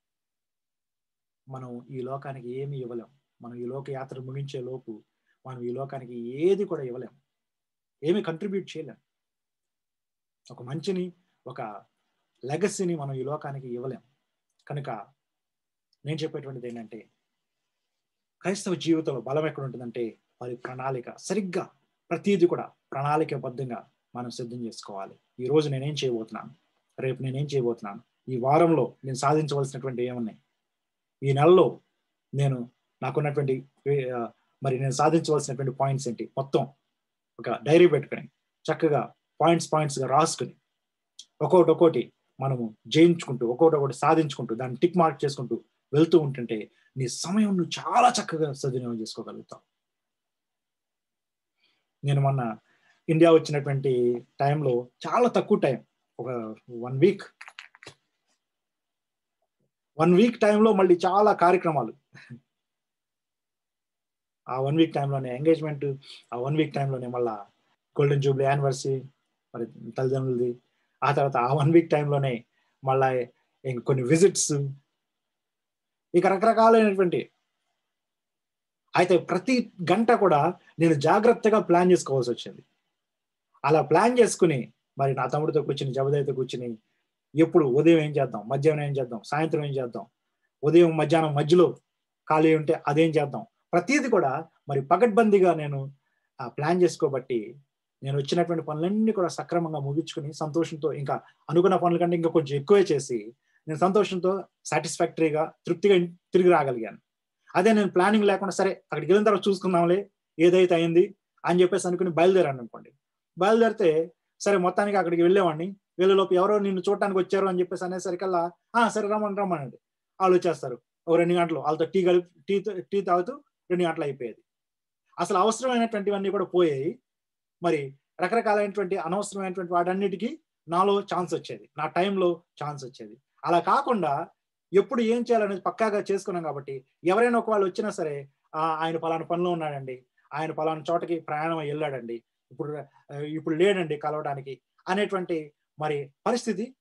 మనం ఈ లోకానికి ఏమి ఇవ్వలేం మనం ఈ లోక యాత్ర ముగించే లోపు మనం ఈ లోకానికి ఏది కూడా ఇవ్వలేం ఏమి కంట్రిబ్యూట్ చేయలేం ఒక మంచిని ఒక లెగసీని మనం ఈ లోకానికి ఇవ్వలేం కనుక నేను చెప్పేటువంటిది ఏంటంటే క్రైస్తవ జీవితంలో బలం ఎక్కడ ఉంటుందంటే వారి ప్రణాళిక సరిగ్గా ప్రతిదీ కూడా ప్రణాళికబద్ధంగా మనం సిద్ధం చేసుకోవాలి ఈ రోజు నేనేం చేయబోతున్నాను రేపు నేనేం చేయబోతున్నాను ఈ వారంలో నేను సాధించవలసినటువంటి ఏమున్నాయి ఈ నెలలో నేను నాకున్నటువంటి మరి నేను సాధించవలసినటువంటి పాయింట్స్ ఏంటి మొత్తం ఒక డైరీ పెట్టుకుని చక్కగా పాయింట్స్ పాయింట్స్గా రాసుకుని ఒక్కొక్కటి ఒక్కోటి మనము జయించుకుంటూ ఒక్కొక్కటి ఒకటి సాధించుకుంటూ దాన్ని టిక్ మార్క్ చేసుకుంటూ వెళ్తూ ఉంటుంటే నీ సమయం నువ్వు చాలా చక్కగా సద్వినియోగం చేసుకోగలుగుతావు నేను మొన్న ఇండియా వచ్చినటువంటి టైంలో చాలా తక్కువ టైం ఒక వన్ వీక్ వన్ వీక్ టైంలో మళ్ళీ చాలా కార్యక్రమాలు ఆ వన్ వీక్ టైంలోనే ఎంగేజ్మెంట్ ఆ వన్ వీక్ టైంలోనే మళ్ళా గోల్డెన్ జూబ్లీ యానివర్సరీ మరి తల్లిదండ్రులది ఆ తర్వాత ఆ వన్ వీక్ టైంలోనే మళ్ళా కొన్ని విజిట్స్ ఇక రకరకాలైనటువంటి అయితే ప్రతి గంట కూడా నేను జాగ్రత్తగా ప్లాన్ చేసుకోవాల్సి వచ్చింది అలా ప్లాన్ చేసుకుని మరి నా తమ్ముడితో కూర్చుని జబదయ్యతో కూర్చుని ఎప్పుడు ఉదయం ఏం చేద్దాం మధ్యాహ్నం ఏం చేద్దాం సాయంత్రం ఏం చేద్దాం ఉదయం మధ్యాహ్నం మధ్యలో ఖాళీ ఉంటే అదేం చేద్దాం ప్రతిదీ కూడా మరి పగడ్బందీగా నేను ప్లాన్ చేసుకోబట్టి నేను వచ్చినటువంటి పనులన్నీ కూడా సక్రమంగా ముగించుకుని సంతోషంతో ఇంకా అనుకున్న పనుల కంటే ఇంకా కొంచెం ఎక్కువే చేసి నేను సంతోషంతో సాటిస్ఫాక్టరీగా తృప్తిగా తిరిగి రాగలిగాను అదే నేను ప్లానింగ్ లేకుండా సరే అక్కడికి వెళ్ళిన తర్వాత చూసుకుందాంలే ఏదైతే అయింది అని చెప్పేసి అనుకుని బయలుదేరాను అనుకోండి బయలుదేరితే సరే మొత్తానికి అక్కడికి వెళ్ళేవాడిని వెళ్ళేలోపు ఎవరో నిన్ను చూడటానికి వచ్చారు అని చెప్పేసి అనేసరికల్లా ఆ సరే రమ్మని రమ్మనండి వాళ్ళు వచ్చేస్తారు ఒక రెండు గంటలు వాళ్ళతో టీ కలిపి టీ టీ తాగుతూ రెండు గంటలు అయిపోయేది అసలు అవసరమైనటువంటివన్నీ కూడా పోయాయి మరి రకరకాలైనటువంటి అనవసరమైనటువంటి వాటన్నిటికీ నాలో ఛాన్స్ వచ్చేది నా టైంలో ఛాన్స్ వచ్చేది అలా కాకుండా ఎప్పుడు ఏం చేయాలనేది పక్కాగా చేసుకున్నాం కాబట్టి ఎవరైనా ఒక వాళ్ళు వచ్చినా సరే ఆయన పలానా పనిలో ఉన్నాడండి ఆయన పలానా చోటకి ప్రయాణం వెళ్ళాడండి ఇప్పుడు ఇప్పుడు లేడండి కలవడానికి అనేటువంటి మరి పరిస్థితి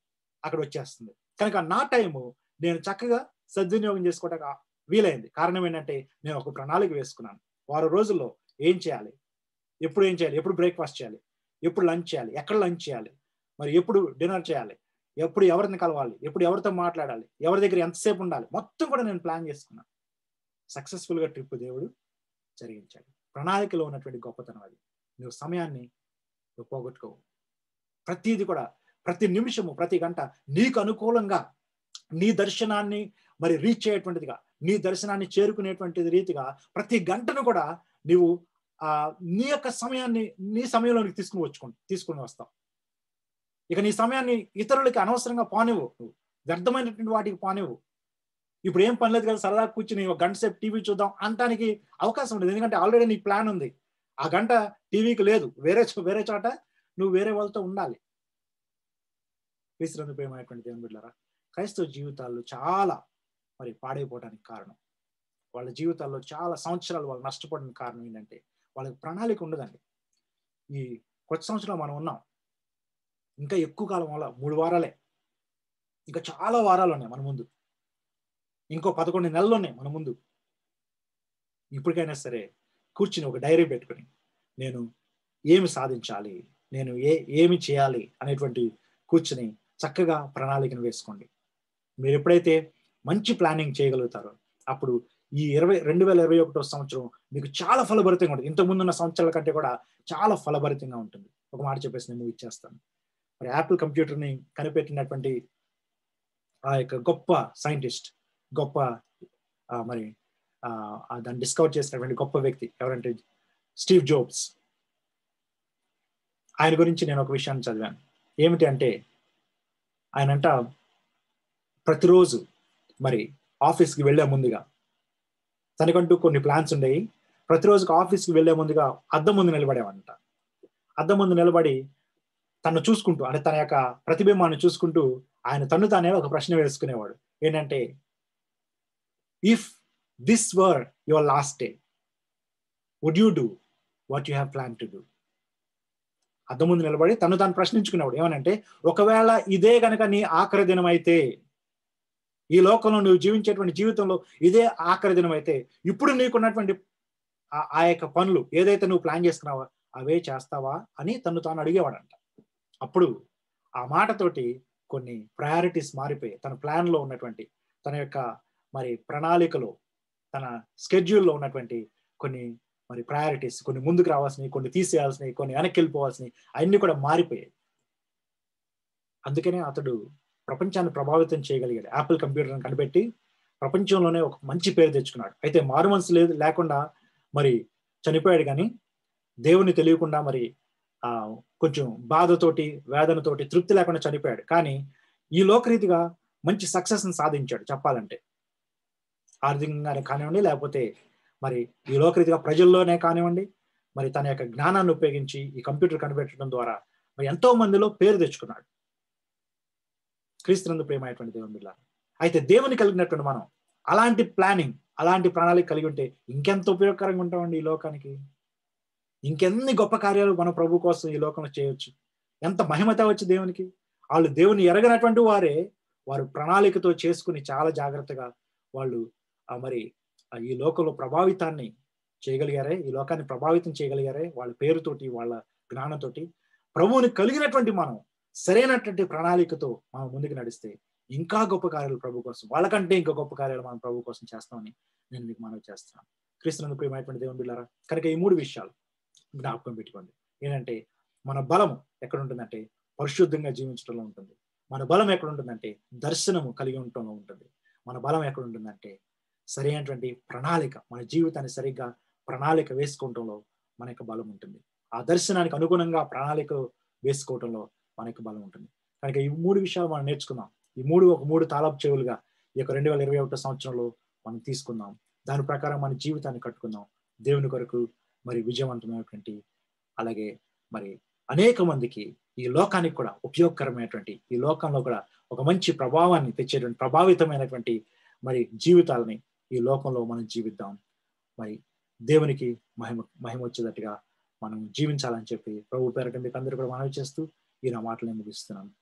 అక్కడ వచ్చేస్తుంది కనుక నా టైము నేను చక్కగా సద్వినియోగం చేసుకోవడానికి వీలైంది కారణం ఏంటంటే నేను ఒక ప్రణాళిక వేసుకున్నాను వారం రోజుల్లో ఏం చేయాలి ఎప్పుడు ఏం చేయాలి ఎప్పుడు బ్రేక్ఫాస్ట్ చేయాలి ఎప్పుడు లంచ్ చేయాలి ఎక్కడ లంచ్ చేయాలి మరి ఎప్పుడు డిన్నర్ చేయాలి ఎప్పుడు ఎవరిని కలవాలి ఎప్పుడు ఎవరితో మాట్లాడాలి ఎవరి దగ్గర ఎంతసేపు ఉండాలి మొత్తం కూడా నేను ప్లాన్ చేసుకున్నాను సక్సెస్ఫుల్గా ట్రిప్ దేవుడు జరిగించాడు ప్రణాళికలో ఉన్నటువంటి గొప్పతనం అది నువ్వు సమయాన్ని నువ్వు పోగొట్టుకోవు ప్రతిది కూడా ప్రతి నిమిషము ప్రతి గంట నీకు అనుకూలంగా నీ దర్శనాన్ని మరి రీచ్ అయ్యేటువంటిదిగా నీ దర్శనాన్ని చేరుకునేటువంటి రీతిగా ప్రతి గంటను కూడా నీవు ఆ నీ యొక్క సమయాన్ని నీ సమయంలోనికి తీసుకుని వచ్చుకుని తీసుకుని వస్తావు ఇక నీ సమయాన్ని ఇతరులకి అనవసరంగా పానివ్వు నువ్వు వ్యర్థమైనటువంటి వాటికి పానివ్వు ఇప్పుడు ఏం పని లేదు కదా సరదా కూర్చుని ఒక గంట సేపు టీవీ చూద్దాం అనటానికి అవకాశం ఉండదు ఎందుకంటే ఆల్రెడీ నీకు ప్లాన్ ఉంది ఆ గంట టీవీకి లేదు వేరే వేరే చోట నువ్వు వేరే వాళ్ళతో ఉండాలి క్రీస్తునందు ప్రేమైనటువంటి దేవుని బిడ్డారా క్రైస్తవ జీవితాల్లో చాలా మరి పాడైపోవడానికి కారణం వాళ్ళ జీవితాల్లో చాలా సంవత్సరాలు వాళ్ళు నష్టపోవడానికి కారణం ఏంటంటే వాళ్ళకి ప్రణాళిక ఉండదండి ఈ కొత్త సంవత్సరం మనం ఉన్నాం ఇంకా ఎక్కువ కాలం వల్ల మూడు వారాలే ఇంకా చాలా వారాలు ఉన్నాయి మన ముందు ఇంకో పదకొండు నెలలు ఉన్నాయి మన ముందు ఇప్పటికైనా సరే కూర్చుని ఒక డైరీ పెట్టుకుని నేను ఏమి సాధించాలి నేను ఏ ఏమి చేయాలి అనేటువంటి కూర్చుని చక్కగా ప్రణాళికను వేసుకోండి మీరు ఎప్పుడైతే మంచి ప్లానింగ్ చేయగలుగుతారో అప్పుడు ఈ ఇరవై రెండు వేల ఇరవై ఒకటో సంవత్సరం మీకు చాలా ఫలభరితంగా ఉంటుంది ఇంతకు ముందున్న సంవత్సరాల కంటే కూడా చాలా ఫలభరితంగా ఉంటుంది ఒక మాట చెప్పేసి నేను ఇచ్చేస్తాను మరి యాపిల్ కంప్యూటర్ని కనిపెట్టినటువంటి ఆ యొక్క గొప్ప సైంటిస్ట్ గొప్ప మరి దాన్ని డిస్కవర్ చేసినటువంటి గొప్ప వ్యక్తి ఎవరంటే స్టీవ్ జోబ్స్ ఆయన గురించి నేను ఒక విషయాన్ని చదివాను ఏమిటి అంటే ఆయనంట ప్రతిరోజు మరి ఆఫీస్కి వెళ్లే ముందుగా తనకంటూ కొన్ని ప్లాన్స్ ఉండేవి ప్రతిరోజుకి ఆఫీస్కి వెళ్లే ముందుగా అద్దం ముందు నిలబడేవంట అద్దం ముందు నిలబడి తను చూసుకుంటూ అంటే తన యొక్క ప్రతిబింబాన్ని చూసుకుంటూ ఆయన తను తానే ఒక ప్రశ్న వేసుకునేవాడు ఏంటంటే if this were your last day would you do what you have plan to do అద్దం ముందు నిలబడి తను తాను ప్రశ్నించుకునేవాడు ఏమనంటే ఒకవేళ ఇదే గనక నీ ఆఖరి దినం అయితే ఈ లోకంలో నువ్వు జీవించేటువంటి జీవితంలో ఇదే ఆఖరి దినం అయితే ఇప్పుడు నీకున్నటువంటి ఆ యొక్క పనులు ఏదైతే నువ్వు ప్లాన్ చేసుకున్నావో అవే చేస్తావా అని తను తాను అడిగేవాడంట అప్పుడు ఆ మాటతోటి కొన్ని ప్రయారిటీస్ మారిపోయాయి తన ప్లాన్లో ఉన్నటువంటి తన యొక్క మరి ప్రణాళికలో తన స్కెడ్యూల్లో ఉన్నటువంటి కొన్ని మరి ప్రయారిటీస్ కొన్ని ముందుకు రావాల్సినవి కొన్ని తీసేయాల్సినవి కొన్ని వెనక్కి వెళ్ళిపోవాల్సినవి అవన్నీ కూడా మారిపోయాయి అందుకనే అతడు ప్రపంచాన్ని ప్రభావితం చేయగలిగాడు యాపిల్ కంప్యూటర్ని కనిపెట్టి ప్రపంచంలోనే ఒక మంచి పేరు తెచ్చుకున్నాడు అయితే మారు మనసు లేదు లేకుండా మరి చనిపోయాడు కానీ దేవుని తెలియకుండా మరి ఆ కొంచెం బాధతోటి వేదనతోటి తృప్తి లేకుండా చనిపోయాడు కానీ ఈ లోకరీతిగా మంచి సక్సెస్ని సాధించాడు చెప్పాలంటే ఆర్థికంగానే కానివ్వండి లేకపోతే మరి ఈ లోకరీతిగా ప్రజల్లోనే కానివ్వండి మరి తన యొక్క జ్ఞానాన్ని ఉపయోగించి ఈ కంప్యూటర్ కనిపెట్టడం ద్వారా మరి ఎంతో మందిలో పేరు తెచ్చుకున్నాడు క్రీస్తునందు ప్రేమైనటువంటి దేవుని బిడ్డ అయితే దేవుని కలిగినటువంటి మనం అలాంటి ప్లానింగ్ అలాంటి ప్రణాళిక కలిగి ఉంటే ఇంకెంత ఉపయోగకరంగా ఉంటామండి ఈ లోకానికి ఇంకెన్ని గొప్ప కార్యాలు మన ప్రభు కోసం ఈ లోకంలో చేయొచ్చు ఎంత మహిమత వచ్చి దేవునికి వాళ్ళు దేవుని ఎరగనటువంటి వారే వారు ప్రణాళికతో చేసుకుని చాలా జాగ్రత్తగా వాళ్ళు మరి ఈ లోకంలో ప్రభావితాన్ని చేయగలిగారే ఈ లోకాన్ని ప్రభావితం చేయగలిగారే వాళ్ళ పేరుతోటి వాళ్ళ జ్ఞానంతోటి ప్రభువుని కలిగినటువంటి మనం సరైనటువంటి ప్రణాళికతో మనం ముందుకు నడిస్తే ఇంకా గొప్ప కార్యాలు ప్రభు కోసం వాళ్ళకంటే ఇంకా గొప్ప కార్యాలు మనం ప్రభు కోసం చేస్తామని నేను మీకు మనవి చేస్తున్నాను క్రీస్తునందు ప్రియమైనటువంటి దేవుని బిళ్ళారా కనుక ఈ మూడు విషయాలు జ్ఞాపకం పెట్టుకోండి ఏంటంటే మన బలం ఎక్కడ ఉంటుందంటే పరిశుద్ధంగా జీవించడంలో ఉంటుంది మన బలం ఎక్కడ ఉంటుందంటే దర్శనము కలిగి ఉండటంలో ఉంటుంది మన బలం ఎక్కడ ఉంటుందంటే సరైనటువంటి ప్రణాళిక మన జీవితాన్ని సరిగ్గా ప్రణాళిక వేసుకోవటంలో మన యొక్క బలం ఉంటుంది ఆ దర్శనానికి అనుగుణంగా ప్రణాళిక వేసుకోవటంలో మన యొక్క బలం ఉంటుంది కనుక ఈ మూడు విషయాలు మనం నేర్చుకుందాం ఈ మూడు ఒక మూడు తాలపు చెవులుగా ఈ యొక్క రెండు వేల ఇరవై ఒకటో సంవత్సరంలో మనం తీసుకుందాం దాని ప్రకారం మన జీవితాన్ని కట్టుకుందాం దేవుని కొరకు మరి విజయవంతమైనటువంటి అలాగే మరి అనేక మందికి ఈ లోకానికి కూడా ఉపయోగకరమైనటువంటి ఈ లోకంలో కూడా ఒక మంచి ప్రభావాన్ని తెచ్చేటువంటి ప్రభావితమైనటువంటి మరి జీవితాలని ఈ లోకంలో మనం జీవిద్దాం మరి దేవునికి మహిమ మహిమ వచ్చేటట్టుగా మనం జీవించాలని చెప్పి ప్రభు పేరట మీకు అందరూ కూడా మనవి చేస్తూ ఈ నా మాటలు ముగిస్తున్నాను